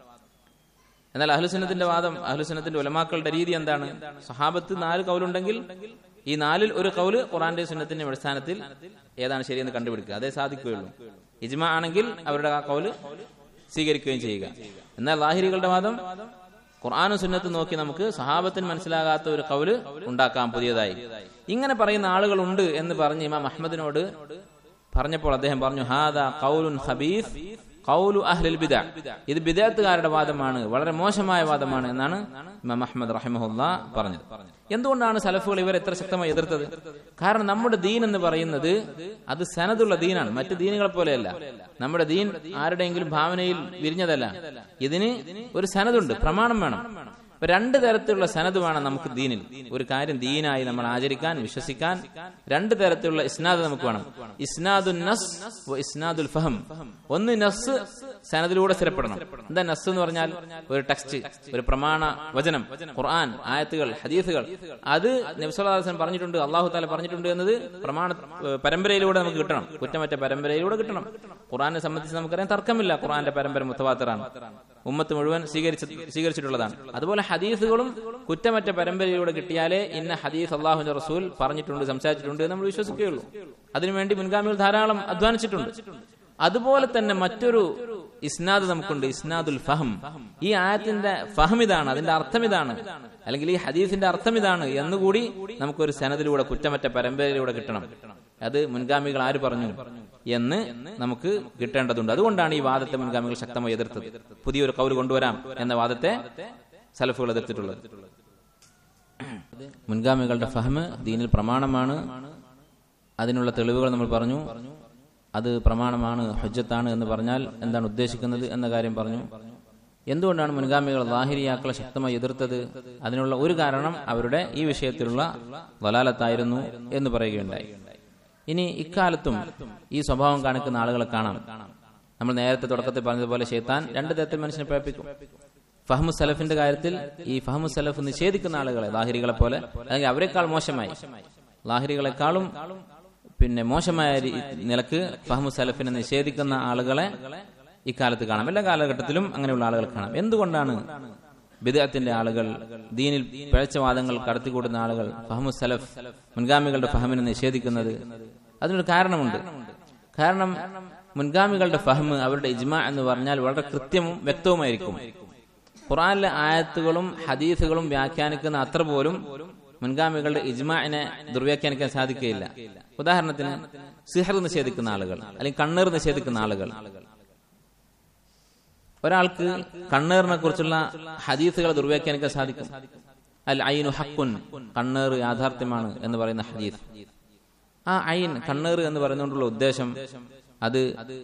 എന്നാൽ അഹ്ലുസുന്നത്തിന്റെ വാദം അഹ്ലുസുന്നത്തിന്റെ ഉലമാക്കളുടെ രീതി എന്താണ് സഹാബത്ത് നാല് കൗലുണ്ടെങ്കിൽ ഈ നാലിൽ ഒരു കൗല് ഖുറാന്റെ സുന്നത്തിന്റെ അടിസ്ഥാനത്തിൽ ഏതാണ് ശരിയെന്ന് കണ്ടുപിടിക്കുക അതേ സാധിക്കുകയുള്ളൂ ഇജ്മ ആണെങ്കിൽ അവരുടെ ആ കൗല് സ്വീകരിക്കുകയും ചെയ്യുക എന്നാൽ ലാഹിരികളുടെ വാദം ഖുർആാനും സുന്നത്തും നോക്കി നമുക്ക് സഹാബത്തിന് മനസ്സിലാകാത്ത ഒരു കൗല് ഉണ്ടാക്കാം പുതിയതായി ഇങ്ങനെ പറയുന്ന ആളുകളുണ്ട് എന്ന് പറഞ്ഞ് ഇമാം അഹമ്മദിനോട് പറഞ്ഞപ്പോൾ അദ്ദേഹം പറഞ്ഞു ഹാദ കൗലുൻ ഹബീഫ് കൗലു അഹ്ലിൽ ബിദ ഇത് ബിദാത്തുകാരുടെ വാദമാണ് വളരെ മോശമായ വാദമാണ് എന്നാണ് ഇമാം അഹമ്മദ് റഹിമഹുല്ല പറഞ്ഞത് എന്തുകൊണ്ടാണ് സലഫുകൾ ഇവർ എത്ര ശക്തമായി എതിർത്തത് കാരണം നമ്മുടെ ദീൻ എന്ന് പറയുന്നത് അത് സനതുള്ള ദീനാണ് മറ്റു ദീനുകളെ പോലെയല്ല നമ്മുടെ ദീൻ ആരുടെയെങ്കിലും ഭാവനയിൽ വിരിഞ്ഞതല്ല ഇതിന് ഒരു സനതുണ്ട് പ്രമാണം വേണം അപ്പൊ രണ്ട് തരത്തിലുള്ള സനത് വേണം നമുക്ക് ദീനിൽ ഒരു കാര്യം ദീനായി നമ്മൾ ആചരിക്കാൻ വിശ്വസിക്കാൻ രണ്ട് തരത്തിലുള്ള ഇസ്നാദ് നമുക്ക് വേണം ഇസ്നാദുൽ നസ് വ ഇസ്നാദുൽ ഫഹം ഒന്ന് നസ് സനദിലൂടെ സ്ഥിരപ്പെടണം എന്താ നസ് എന്ന് പറഞ്ഞാൽ ഒരു ടെക്സ്റ്റ് ഒരു പ്രമാണ വചനം ഖുർആൻ ആയത്തുകൾ ഹദീസുകൾ അത് നബ്സുല്ലാസ്ലം പറഞ്ഞിട്ടുണ്ട് അള്ളാഹു താല പറഞ്ഞിട്ടുണ്ട് എന്നത് പ്രമാണ ഏഹ് പരമ്പരയിലൂടെ നമുക്ക് കിട്ടണം കുറ്റമറ്റ പരമ്പരയിലൂടെ കിട്ടണം ഖുർആനെ സംബന്ധിച്ച് നമുക്കറിയാം തർക്കമില്ല ഖുർആന്റെ പരമ്പര മുത്തവാത്തറാണ് ഉമ്മത്ത് മുഴുവൻ സ്വീകരിച്ച സ്വീകരിച്ചിട്ടുള്ളതാണ് അതുപോലെ ഹദീസുകളും കുറ്റമറ്റ പരമ്പരയിലൂടെ കിട്ടിയാലേ ഇന്ന ഹദീസ് അള്ളാഹുന്റെ റസൂൽ പറഞ്ഞിട്ടുണ്ട് സംസാരിച്ചിട്ടുണ്ട് എന്ന് നമ്മൾ വിശ്വസിക്കുകയുള്ളൂ അതിനുവേണ്ടി മുൻഗാമികൾ ധാരാളം അധ്വാനിച്ചിട്ടുണ്ട് അതുപോലെ തന്നെ മറ്റൊരു ഇസ്നാദ് നമുക്കുണ്ട് ഇസ്നാദുൽ ഫഹം ഈ ആയത്തിന്റെ ഫഹം ഇതാണ് അതിന്റെ അർത്ഥം ഇതാണ് അല്ലെങ്കിൽ ഈ ഹദീസിന്റെ അർത്ഥം ഇതാണ് എന്നുകൂടി നമുക്കൊരു സനദിലൂടെ കുറ്റമറ്റ പരമ്പരയിലൂടെ കിട്ടണം അത് മുൻഗാമികൾ ആര് പറഞ്ഞു എന്ന് നമുക്ക് കിട്ടേണ്ടതുണ്ട് അതുകൊണ്ടാണ് ഈ വാദത്തെ മുൻഗാമികൾ ശക്തമായി എതിർത്തത് പുതിയൊരു കൗല് കൊണ്ടുവരാം എന്ന വാദത്തെ സലഫുകൾ എതിർത്തിട്ടുള്ളത് മുൻഗാമികളുടെ ഫഹമ് ദീനിൽ പ്രമാണമാണ് അതിനുള്ള തെളിവുകൾ നമ്മൾ പറഞ്ഞു അത് പ്രമാണമാണ് ഹജ്ജത്താണ് എന്ന് പറഞ്ഞാൽ എന്താണ് ഉദ്ദേശിക്കുന്നത് എന്ന കാര്യം പറഞ്ഞു എന്തുകൊണ്ടാണ് മുൻഗാമികൾ ലാഹിരിയാക്കളെ ശക്തമായി എതിർത്തത് അതിനുള്ള ഒരു കാരണം അവരുടെ ഈ വിഷയത്തിലുള്ള വലാലത്തായിരുന്നു എന്ന് പറയുകയുണ്ടായി ഇനി ഇക്കാലത്തും ഈ സ്വഭാവം കാണിക്കുന്ന ആളുകളെ കാണാം നമ്മൾ നേരത്തെ തുടക്കത്തിൽ പറഞ്ഞതുപോലെ ഷെയ്ത്താൻ രണ്ട് തരത്തിൽ മനുഷ്യനെ പ്രേപ്പിക്കും ഫഹ്മു സലഫിന്റെ കാര്യത്തിൽ ഈ ഫഹ്മു സലഫ് നിഷേധിക്കുന്ന ആളുകളെ ലാഹിരികളെ പോലെ അല്ലെങ്കിൽ അവരെക്കാൾ മോശമായി ലാഹിരികളെക്കാളും പിന്നെ മോശമായ രീ- നിലക്ക് ഫഹ്മു സലഫിനെ നിഷേധിക്കുന്ന ആളുകളെ ഇക്കാലത്ത് കാണാം എല്ലാ കാലഘട്ടത്തിലും അങ്ങനെയുള്ള ആളുകൾ കാണാം എന്തുകൊണ്ടാണ് ബിദഅത്തിന്റെ ആളുകൾ ദീനിൽ പിഴച്ച വാദങ്ങൾ കടത്തിക്കൂട്ടുന്ന ആളുകൾ ഫഹ്മു സലഫ് മുൻഗാമികളുടെ ഫഹമിനെ നിഷേധിക്കുന്നത് അതിനൊരു കാരണമുണ്ട് കാരണം മുൻഗാമികളുടെ ഫഹ്മ് അവരുടെ ഇജ്മ എന്ന് പറഞ്ഞാൽ വളരെ കൃത്യവും വ്യക്തവുമായിരിക്കും ഖുറാനിലെ ആയത്തുകളും ഹദീസുകളും വ്യാഖ്യാനിക്കുന്ന അത്ര പോലും മുൻഗാമികളുടെ ഇജ്മാനെ ദുർവ്യാഖ്യാനിക്കാൻ സാധിക്കുകയില്ല ഉദാഹരണത്തിന് സിഹർ നിഷേധിക്കുന്ന ആളുകൾ അല്ലെങ്കിൽ കണ്ണീർ നിഷേധിക്കുന്ന ആളുകൾ ഒരാൾക്ക് കണ്ണേറിനെ കുറിച്ചുള്ള ഹദീസുകൾ ദുർവ്യാഖ്യാനിക്കാൻ സാധിക്കും അൽ ഐനു ഹക്കുൻ കണ്ണേർ യാഥാർത്ഥ്യമാണ് എന്ന് പറയുന്ന ഹദീസ് ആ ഐൻ കണ്ണേർ എന്ന് പറയുന്നതുകൊണ്ടുള്ള ഉദ്ദേശം അത്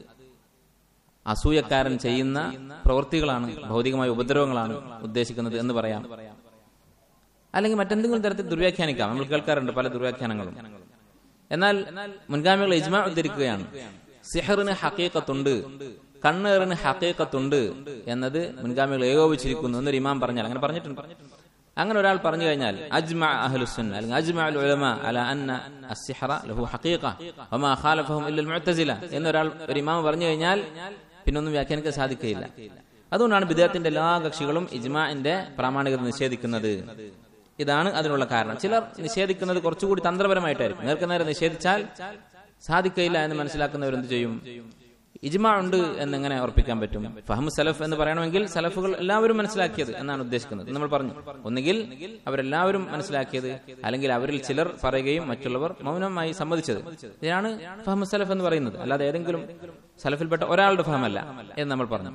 അസൂയക്കാരൻ ചെയ്യുന്ന പ്രവൃത്തികളാണ് ഭൗതികമായ ഉപദ്രവങ്ങളാണ് ഉദ്ദേശിക്കുന്നത് എന്ന് പറയാം അല്ലെങ്കിൽ മറ്റെന്തെങ്കിലും തരത്തിൽ ദുർവ്യാഖ്യാനിക്കാം നമ്മൾ കേൾക്കാറുണ്ട് പല ദുർവ്യാഖ്യാനങ്ങളും എന്നാൽ മുൻഗാമികൾ ഇജ്മ ഉദ്ധരിക്കുകയാണ് സിഹറിന് ഹക്കീക്കത്തുണ്ട് കണ്ണേറിന് ഹക്കീക്കത്തുണ്ട് എന്നത് മുൻഗാമികൾ ഏകോപിച്ചിരിക്കുന്നു എന്നൊരു ഇമാം പറഞ്ഞാൽ അങ്ങനെ പറഞ്ഞിട്ടുണ്ട് അങ്ങനെ ഒരാൾ പറഞ്ഞു കഴിഞ്ഞാൽ അജ്മ അഹ്ലുസുന്ന അല്ലെങ്കിൽ അജ്മ അൽ ഉലമ അല അന്ന അസ്സിഹറ ലഹു ഹഖീഖ വമാ ഖാലഫഹും ഇല്ലൽ മുഅ്തസില എന്നൊരാൾ ഒരു ഇമാം പറഞ്ഞു കഴിഞ്ഞാൽ പിന്നെ ഒന്നും വ്യാഖ്യാനിക്കാൻ സാധിക്കുകയില്ല അതുകൊണ്ടാണ് വിദേഹത്തിന്റെ എല്ലാ കക്ഷികളും ഇജ്മാന്റെ പ്രാമാണികത നിഷേധിക്കുന്നത് ഇതാണ് അതിനുള്ള കാരണം ചിലർ നിഷേധിക്കുന്നത് കുറച്ചുകൂടി തന്ത്രപരമായിട്ടായിരിക്കും നേർക്ക് നേരെ നിഷേധിച്ചാൽ സാധിക്കയില്ല എന്ന് മനസ്സിലാക്കുന്നവരെന്ത് ചെയ്യും ഇജ്മ ഉണ്ട് എന്നെങ്ങനെ ഉറപ്പിക്കാൻ പറ്റും ഫഹമ് സലഫ് എന്ന് പറയണമെങ്കിൽ സലഫുകൾ എല്ലാവരും മനസ്സിലാക്കിയത് എന്നാണ് ഉദ്ദേശിക്കുന്നത് നമ്മൾ പറഞ്ഞു ഒന്നുകിൽ അവരെല്ലാവരും മനസ്സിലാക്കിയത് അല്ലെങ്കിൽ അവരിൽ ചിലർ പറയുകയും മറ്റുള്ളവർ മൗനമായി സമ്മതിച്ചത് ഇതിനാണ് ഫഹമ് സലഫ് എന്ന് പറയുന്നത് അല്ലാതെ ഏതെങ്കിലും സലഫിൽപ്പെട്ട ഒരാളുടെ ഫഹമല്ല എന്ന് നമ്മൾ പറഞ്ഞു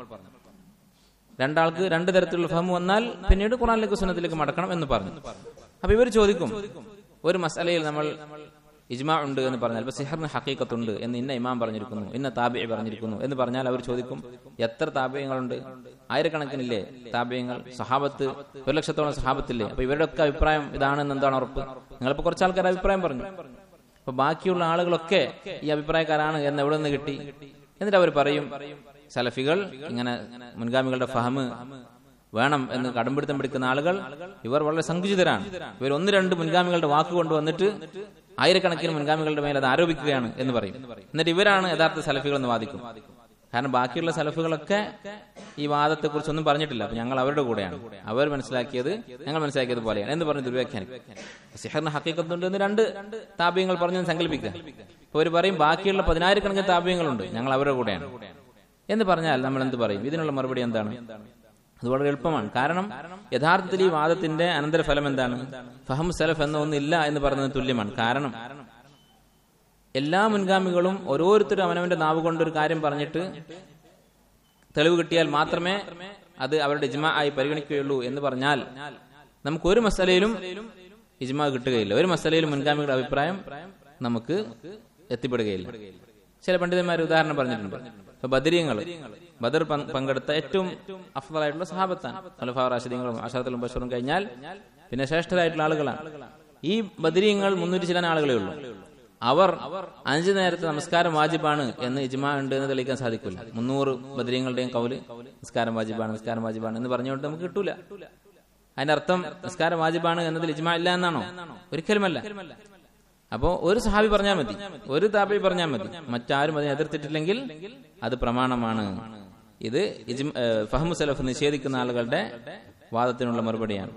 രണ്ടാൾക്ക് രണ്ട് തരത്തിലുള്ള ഫഹം വന്നാൽ പിന്നീട് ഖുറാനിലേക്ക് സുന്നത്തിലേക്ക് മടക്കണം എന്ന് പറഞ്ഞു അപ്പൊ ഇവർ ചോദിക്കും ഒരു മസലയിൽ നമ്മൾ ഇജ്മാ ഉണ്ട് എന്ന് പറഞ്ഞാൽ ഇപ്പൊ സിഹറിന് ഹക്കീക്കത്തുണ്ട് എന്ന് ഇന്ന ഇമാം പറഞ്ഞിരിക്കുന്നു ഇന്ന താബി പറഞ്ഞിരിക്കുന്നു എന്ന് പറഞ്ഞാൽ അവർ ചോദിക്കും എത്ര താപയങ്ങളുണ്ട് ആയിരക്കണക്കിനില്ലേ താപയങ്ങൾ സഹാബത്ത് ഒരു ലക്ഷത്തോളം സഹാബത്തില്ലേ അപ്പൊ ഇവരുടെ ഒക്കെ അഭിപ്രായം ഇതാണെന്ന് എന്താണ് ഉറപ്പ് നിങ്ങളിപ്പോ കുറച്ച് ആൾക്കാർ അഭിപ്രായം പറഞ്ഞു അപ്പൊ ബാക്കിയുള്ള ആളുകളൊക്കെ ഈ അഭിപ്രായക്കാരാണ് എന്ന് എവിടെ നിന്ന് കിട്ടി എന്നിട്ട് അവർ പറയും സലഫികൾ ഇങ്ങനെ മുൻഗാമികളുടെ ഫഹമ് വേണം എന്ന് കടമ്പിടുത്തം പിടിക്കുന്ന ആളുകൾ ഇവർ വളരെ സങ്കുചിതരാണ് ഇവർ ഒന്ന് രണ്ട് മുൻഗാമികളുടെ വാക്ക് കൊണ്ടുവന്നിട്ട് ആയിരക്കണക്കിന് മുൻഗാമികളുടെ മേൽ അത് ആരോപിക്കുകയാണ് എന്ന് പറയും എന്നിട്ട് ഇവരാണ് യഥാർത്ഥ സലഫികൾ എന്ന് വാദിക്കും കാരണം ബാക്കിയുള്ള സലഫുകളൊക്കെ ഈ വാദത്തെ കുറിച്ച് ഒന്നും പറഞ്ഞിട്ടില്ല അപ്പൊ ഞങ്ങൾ അവരുടെ കൂടെയാണ് അവർ മനസ്സിലാക്കിയത് ഞങ്ങൾ മനസ്സിലാക്കിയത് പോലെയാണ് എന്ന് പറഞ്ഞ് ദുർവ്യാഖ്യാനിക്കും സിഹറിന് ഹക്കീക്കത്തുണ്ട് എന്ന് രണ്ട് താപ്യങ്ങൾ പറഞ്ഞു സങ്കല്പിക്കുക ഇപ്പൊ അവർ പറയും ബാക്കിയുള്ള പതിനായിരക്കണക്കിന് താപ്യങ്ങളുണ്ട് ഞങ്ങൾ അവരുടെ കൂടെയാണ് എന്ന് പറഞ്ഞാൽ നമ്മൾ എന്ത് പറയും ഇതിനുള്ള മറുപടി എന്താണ് അത് വളരെ എളുപ്പമാണ് കാരണം യഥാർത്ഥത്തിൽ ഈ വാദത്തിന്റെ അനന്തരഫലം എന്താണ് ഫഹം സലഫ് എന്ന ഒന്നില്ല എന്ന് പറയുന്നത് തുല്യമാണ് കാരണം എല്ലാ മുൻഗാമികളും ഓരോരുത്തരും അവനവന്റെ നാവ് കൊണ്ട് ഒരു കാര്യം പറഞ്ഞിട്ട് തെളിവ് കിട്ടിയാൽ മാത്രമേ അത് അവരുടെ ഇജ്മ ആയി പരിഗണിക്കുകയുള്ളൂ എന്ന് പറഞ്ഞാൽ നമുക്ക് ഒരു മസലയിലും ഇജ്മ കിട്ടുകയില്ല ഒരു മസലയിലും മുൻഗാമികളുടെ അഭിപ്രായം നമുക്ക് എത്തിപ്പെടുകയില്ല ചില പണ്ഡിതന്മാർ ഉദാഹരണം പറഞ്ഞിട്ടുണ്ട് ഇപ്പൊ ബദരീങ്ങൾ ബദർ പങ്കെടുത്ത ഏറ്റവും അഫ്ലായിട്ടുള്ള സഹാബത്താണ് അലഫാ റാഷിദീങ്ങളും അഷറത്തുലും ബഷറും കഴിഞ്ഞാൽ പിന്നെ ശ്രേഷ്ഠരായിട്ടുള്ള ആളുകളാണ് ഈ ബദരീങ്ങൾ മുന്നൂറ്റി ചില ആളുകളേ ഉള്ളൂ അവർ അഞ്ചു നേരത്തെ നമസ്കാരം വാജിബാണ് എന്ന് ഇജ്മാ ഉണ്ട് എന്ന് തെളിയിക്കാൻ സാധിക്കില്ല മുന്നൂറ് ബദരീങ്ങളുടെയും കൗല് നിസ്കാരം വാജിബാണ് നിസ്കാരം വാജിബാണ് എന്ന് പറഞ്ഞുകൊണ്ട് നമുക്ക് കിട്ടൂല അതിന്റെ അർത്ഥം നിസ്കാരം വാജിബാണ് എന്നതിൽ ഇജ്മാ ഇല്ല എന്നാണോ ഒരിക്കലുമല്ല അപ്പോ ഒരു സഹാബി പറഞ്ഞാൽ മതി ഒരു താബി പറഞ്ഞാൽ മതി മറ്റാരും അതിനെ എതിർത്തിട്ടില്ലെങ്കിൽ അത് പ്രമാണമാണ് ഇത് ഫഹമു സലഫ് നിഷേധിക്കുന്ന ആളുകളുടെ വാദത്തിനുള്ള മറുപടിയാണ്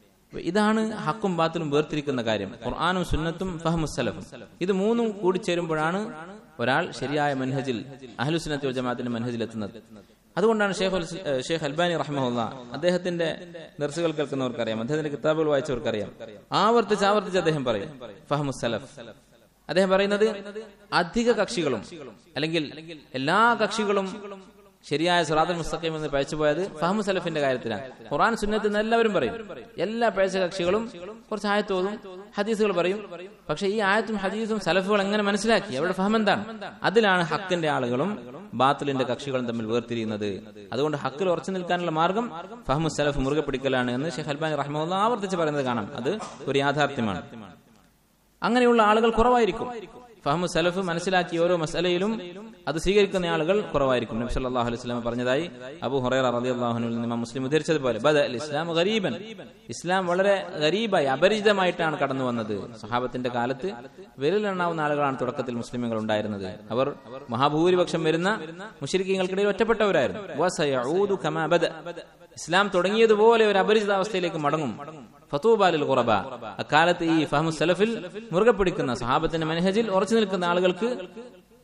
ഇതാണ് ഹക്കും ബാത്തിലും വേർതിരിക്കുന്ന കാര്യം ഖുർആാനും സുന്നത്തും ഫഹമു സലഫും ഇത് മൂന്നും കൂടിച്ചേരുമ്പോഴാണ് ഒരാൾ ശരിയായ മനഹജിൽ അഹ്ലുസുന്നത്ത് ജമാഅത്തിന്റെ മനഹജിൽ എത്തുന്നത് അതുകൊണ്ടാണ് ഷേഖ് ഷേഖ് അൽബാനി റഹ്മുല്ല അദ്ദേഹത്തിന്റെ ദർസുകൾ കേൾക്കുന്നവർക്കറിയാം അദ്ദേഹത്തിന്റെ കിതാബുകൾ വായിച്ചവർക്കറിയാം ആവർത്തിച്ച് ആവർത്തിച്ച് അദ്ദേഹം പറയും ഫഹമു സലഫ് അദ്ദേഹം പറയുന്നത് അധിക കക്ഷികളും അല്ലെങ്കിൽ എല്ലാ കക്ഷികളും ശരിയായ സുറാദുൽ മുസ്തഖീം എന്ന് പഴച്ചുപോയത് ഫഹമു സലഫിന്റെ കാര്യത്തിലാണ് ഖുറാൻ സുന്നത്ത് എന്ന് എല്ലാവരും പറയും എല്ലാ പഴച്ച കക്ഷികളും കുറച്ച് ആയത്തോതും ഹദീസുകൾ പറയും പക്ഷെ ഈ ആയത്തും ഹദീസും സലഫുകൾ എങ്ങനെ മനസ്സിലാക്കി അവരുടെ ഫഹം എന്താണ് അതിലാണ് ഹക്കിന്റെ ആളുകളും ബാത്തിലിന്റെ കക്ഷികളും തമ്മിൽ വേർതിരിയുന്നത് അതുകൊണ്ട് ഹക്കിൽ ഉറച്ചു നിൽക്കാനുള്ള മാർഗം ഫഹമു സലഫ് മുറുകെ പിടിക്കലാണ് എന്ന് ഷെയ്ഖ് അൽബാനി റഹ്മുല്ല ആവർത്തിച്ച് പറയുന്നത് കാണാം അത് ഒരു യാഥാർത്ഥ്യമാണ് അങ്ങനെയുള്ള ആളുകൾ കുറവായിരിക്കും ഫഹമു സലഫ് മനസ്സിലാക്കിയ ഓരോ മസലയിലും അത് സ്വീകരിക്കുന്ന ആളുകൾ കുറവായിരിക്കും നബി സല്ലല്ലാഹു അലൈഹി വസല്ലം പറഞ്ഞതായി അബൂ ഹുറൈറ റളിയല്ലാഹു അൻഹു നിന്ന് മുസ്ലിം ഉദ്ധരിച്ചതുപോലെ ബദ അൽ ഇസ്ലാം ഗരീബൻ ഇസ്ലാം വളരെ ഗരീബായി അപരിചിതമായിട്ടാണ് കടന്നു വന്നത് സഹാബത്തിന്റെ കാലത്ത് വിരലെണ്ണാവുന്ന ആളുകളാണ് തുടക്കത്തിൽ മുസ്ലിമുകൾ ഉണ്ടായിരുന്നത് അവർ മഹാഭൂരിപക്ഷം വരുന്ന മുഷരിക്കങ്ങൾക്കിടയിൽ ഒറ്റപ്പെട്ടവരായിരുന്നു വസയഊദു കമാ ബദ ഇസ്ലാം തുടങ്ങിയതുപോലെ ഒരു അപരിചിതാവസ്ഥയിലേക്ക് മടങ്ങും ഫത്തൂബാലിൽ ഖുറബ അക്കാലത്ത് ഈ ഫഹമു സലഫിൽ മുറുകെ പിടിക്കുന്ന സഹാബത്തിന്റെ മനഹജിൽ ഉറച്ചു നിൽക്കുന്ന ആളുകൾക്ക്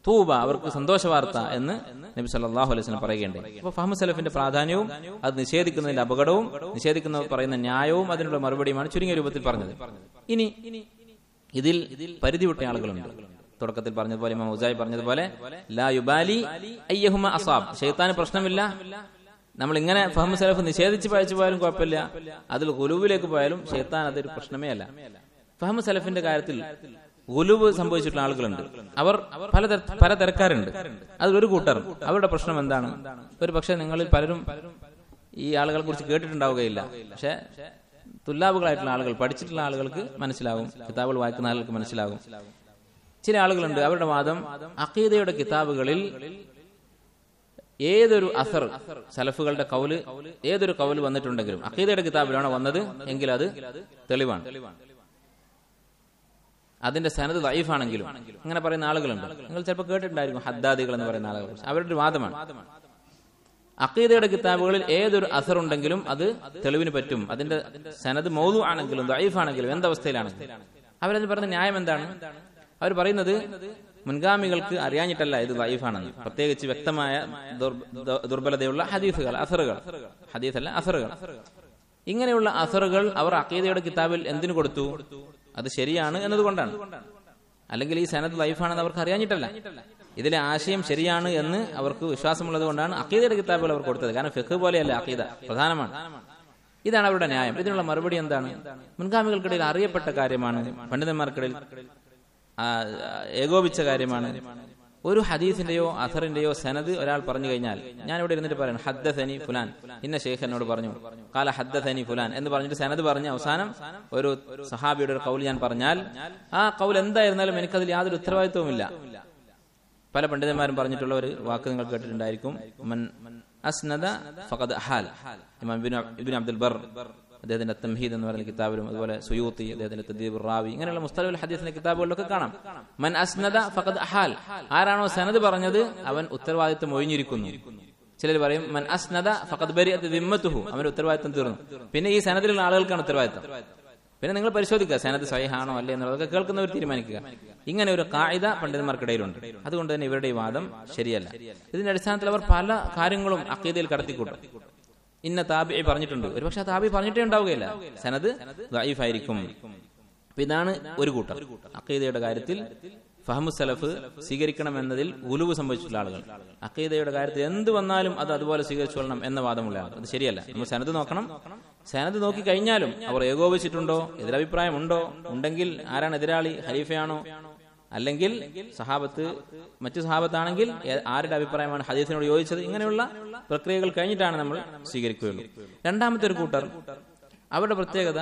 തൂബ അവർക്ക് സന്തോഷ വാർത്ത എന്ന് നബി സല്ലല്ലാഹു അലൈഹി വസല്ലം പറയുകയുണ്ടായി അപ്പോൾ ഫഹ്മു സലഫിന്റെ പ്രാധാന്യവും അത് നിഷേധിക്കുന്നതിന്റെ അപകടവും നിഷേധിക്കുന്നവർ പറയുന്ന ന്യായവും അതിനുള്ള മറുപടിയുമാണ് ചുരുങ്ങിയ രൂപത്തിൽ പറഞ്ഞത് ഇനി ഇതിൽ പരിധി വിട്ട ആളുകളുണ്ട് തുടക്കത്തിൽ പറഞ്ഞതുപോലെ ഇമാം ഉസായി പറഞ്ഞതുപോലെ ലാ യുബാലി അയ്യഹുമ അസാബ് ഷെയ്ത്താന് പ്രശ്നമില്ല നമ്മൾ ഇങ്ങനെ ഫഹ്മു സലഫ് നിഷേധിച്ച് പഴച്ചു പോയാലും കുഴപ്പമില്ല അതിൽ ഗുലുവിലേക്ക് പോയാലും ഷെയ്ത്താൻ അതൊരു പ്രശ്നമേ അല്ല ഫഹ്മു സലഫിന്റെ കാര്യത്തിൽ ഗുലുവ് സംഭവിച്ചിട്ടുള്ള ആളുകളുണ്ട് അവർ പല തര- പല തരക്കാരുണ്ട് അതിലൊരു കൂട്ടർ അവരുടെ പ്രശ്നം എന്താണ് ഒരു പക്ഷേ നിങ്ങളിൽ പലരും ഈ ആളുകളെ കുറിച്ച് കേട്ടിട്ടുണ്ടാവുകയില്ല പക്ഷെ തുല്ലാബുകളായിട്ടുള്ള ആളുകൾ പഠിച്ചിട്ടുള്ള ആളുകൾക്ക് മനസ്സിലാകും കിതാബുകൾ വായിക്കുന്ന ആളുകൾക്ക് മനസ്സിലാകും ചില ആളുകളുണ്ട് അവരുടെ വാദം അഖീദയുടെ കിതാബുകളിൽ ഏതൊരു അസർ സലഫുകളുടെ കൗല് ഏതൊരു കൗല് വന്നിട്ടുണ്ടെങ്കിലും അഖീദയുടെ കിതാബിലാണോ വന്നത് എങ്കിൽ അത് തെളിവാണ് അതിന്റെ സനത് ലൈഫാണെങ്കിലും അങ്ങനെ പറയുന്ന ആളുകളുണ്ട് നിങ്ങൾ ചിലപ്പോൾ കേട്ടിട്ടുണ്ടായിരിക്കും ഹദ്ദാദികൾ എന്ന് പറയുന്ന ആളുകൾ അവരുടെ ഒരു വാദമാണ് അഖീദയുടെ കിതാബുകളിൽ ഏതൊരു അസർ ഉണ്ടെങ്കിലും അത് തെളിവിന് പറ്റും അതിന്റെ സനത് മൗതു ആണെങ്കിലും ദൈഫാണെങ്കിലും എന്തവസ്ഥയിലാണെങ്കിലും അവരത് പറയുന്ന ന്യായം എന്താണ് അവർ പറയുന്നത് മുൻഗാമികൾക്ക് അറിയാഞ്ഞിട്ടല്ല ഇത് ലൈഫാണെന്ന് പ്രത്യേകിച്ച് വ്യക്തമായ ദുർബ- ദ- ദുർബലതയുള്ള ഹദീസുകൾ അസറുകൾ ഹദീസല്ല അസറുകൾ ഇങ്ങനെയുള്ള അസറുകൾ അവർ അക്കീദയുടെ കിതാബിൽ എന്തിനു കൊടുത്തു അത് ശരിയാണ് എന്നതുകൊണ്ടാണ് അല്ലെങ്കിൽ ഈ സനത് ലൈഫാണെന്ന് അവർക്ക് അറിയാഞ്ഞിട്ടല്ല ഇതിലെ ആശയം ശരിയാണ് എന്ന് അവർക്ക് വിശ്വാസമുള്ളത് കൊണ്ടാണ് അക്കീദയുടെ കിതാബുകൾ അവർ കൊടുത്തത് കാരണം ഫിഖ് പോലെയല്ല അക്കീദ പ്രധാനമാണ് ഇതാണ് അവരുടെ ന്യായം ഇതിനുള്ള മറുപടി എന്താണ് മുൻഗാമികൾക്കിടയിൽ അറിയപ്പെട്ട കാര്യമാണ് പണ്ഡിതന്മാർക്കിടയിൽ ആ, ഏകോപിച്ച കാര്യമാണ് ഒരു ഹദീസിന്റെയോ അസറിന്റെയോ സനത് ഒരാൾ പറഞ്ഞു കഴിഞ്ഞാൽ ഞാൻ ഇവിടെ ഇരുന്നിട്ട് പറയാം ഹദ്ദസനി ഫുലാൻ ഇന്ന ഷെയ്ഖ് എന്നോട് പറഞ്ഞു കാല ഹദ്ദസനി ഫുലാൻ എന്ന് പറഞ്ഞിട്ട് സനത് പറഞ്ഞ് അവസാനം ഒരു സഹാബിയുടെ ഒരു കൗൽ ഞാൻ പറഞ്ഞാൽ ആ കൗൽ എന്തായിരുന്നാലും എനിക്കതിൽ യാതൊരു ഉത്തരവാദിത്വവുമില്ല പല പണ്ഡിതന്മാരും പറഞ്ഞിട്ടുള്ള ഒരു വാക്ക് നിങ്ങൾ കേട്ടിട്ടുണ്ടായിരിക്കും മൻ അസ്നദ ഫഖദ് അഹാൽ ഇമാം ഇബ്നു ഇബ്നു അബ്ദുൽ ബർ അദ്ദേഹത്തിന്റെ തംഹീദ് എന്ന് പറയുന്ന കിതാബിലും അതുപോലെ സുയൂത്തി അദ്ദേഹത്തിന്റെ തദ്ദീബ് റാവി ഇങ്ങനെയുള്ള മുസ്തലബുൽ ഹദീസിന്റെ കിതാബുകളിലൊക്കെ കാണാം മൻ അസ്നദ ഫഖദ് അഹാൽ ആരാണോ സനദ് പറഞ്ഞത് അവൻ ഉത്തരവാദിത്വം ഒഴിഞ്ഞിരിക്കുന്നു ചിലർ പറയും മൻ അസ്നദ ഫഖദ് ബരിഅത്ത് ദിമ്മത്തുഹു അവന്റെ ഉത്തരവാദിത്വം തീർന്നു പിന്നെ ഈ സനദിലുള്ള ആളുകൾക്കാണ് ഉത്തരവാദിത്വം പിന്നെ നിങ്ങൾ പരിശോധിക്കുക സനത് സഹിഹാണോ അല്ലേ എന്നുള്ളതൊക്കെ കേൾക്കുന്നവർ തീരുമാനിക്കുക ഇങ്ങനെ ഒരു കായിക പണ്ഡിതന്മാർക്കിടയിലുണ്ട് അതുകൊണ്ട് തന്നെ ഇവരുടെ ഈ വാദം ശരിയല്ല ഇതിന്റെ അടിസ്ഥാനത്തിൽ അവർ പല കാര്യങ്ങളും അക്കീതയിൽ കടത്തിക്കൂട്ടും ഇന്ന താബി പറഞ്ഞിട്ടുണ്ട് ഒരുപക്ഷെ ആ താബി പറഞ്ഞിട്ടേ ഉണ്ടാവുകയില്ല സനത് ദൈഫായിരിക്കും അപ്പൊ ഇതാണ് ഒരു കൂട്ടം അക്കീദയുടെ കാര്യത്തിൽ ഫഹമു സലഫ് സ്വീകരിക്കണമെന്നതിൽ ഉലുവ് സംഭവിച്ചിട്ടുള്ള ആളുകൾ അക്കീദയുടെ കാര്യത്തിൽ എന്ത് വന്നാലും അത് അതുപോലെ സ്വീകരിച്ചുകൊള്ളണം എന്ന വാദമുള്ള ആൾ അത് ശരിയല്ല നമ്മൾ സനത് നോക്കണം സനത് നോക്കി കഴിഞ്ഞാലും അവർ ഏകോപിച്ചിട്ടുണ്ടോ എതിരഭിപ്രായമുണ്ടോ ഉണ്ടെങ്കിൽ ആരാണ് എതിരാളി ഖലീഫയാണോ അല്ലെങ്കിൽ സഹാബത്ത് മറ്റു സഹാബത്താണെങ്കിൽ ഏ- ആരുടെ അഭിപ്രായമാണ് ഹദീസിനോട് യോജിച്ചത് ഇങ്ങനെയുള്ള പ്രക്രിയകൾ കഴിഞ്ഞിട്ടാണ് നമ്മൾ സ്വീകരിക്കുകയുള്ളൂ രണ്ടാമത്തെ ഒരു കൂട്ടർ അവരുടെ പ്രത്യേകത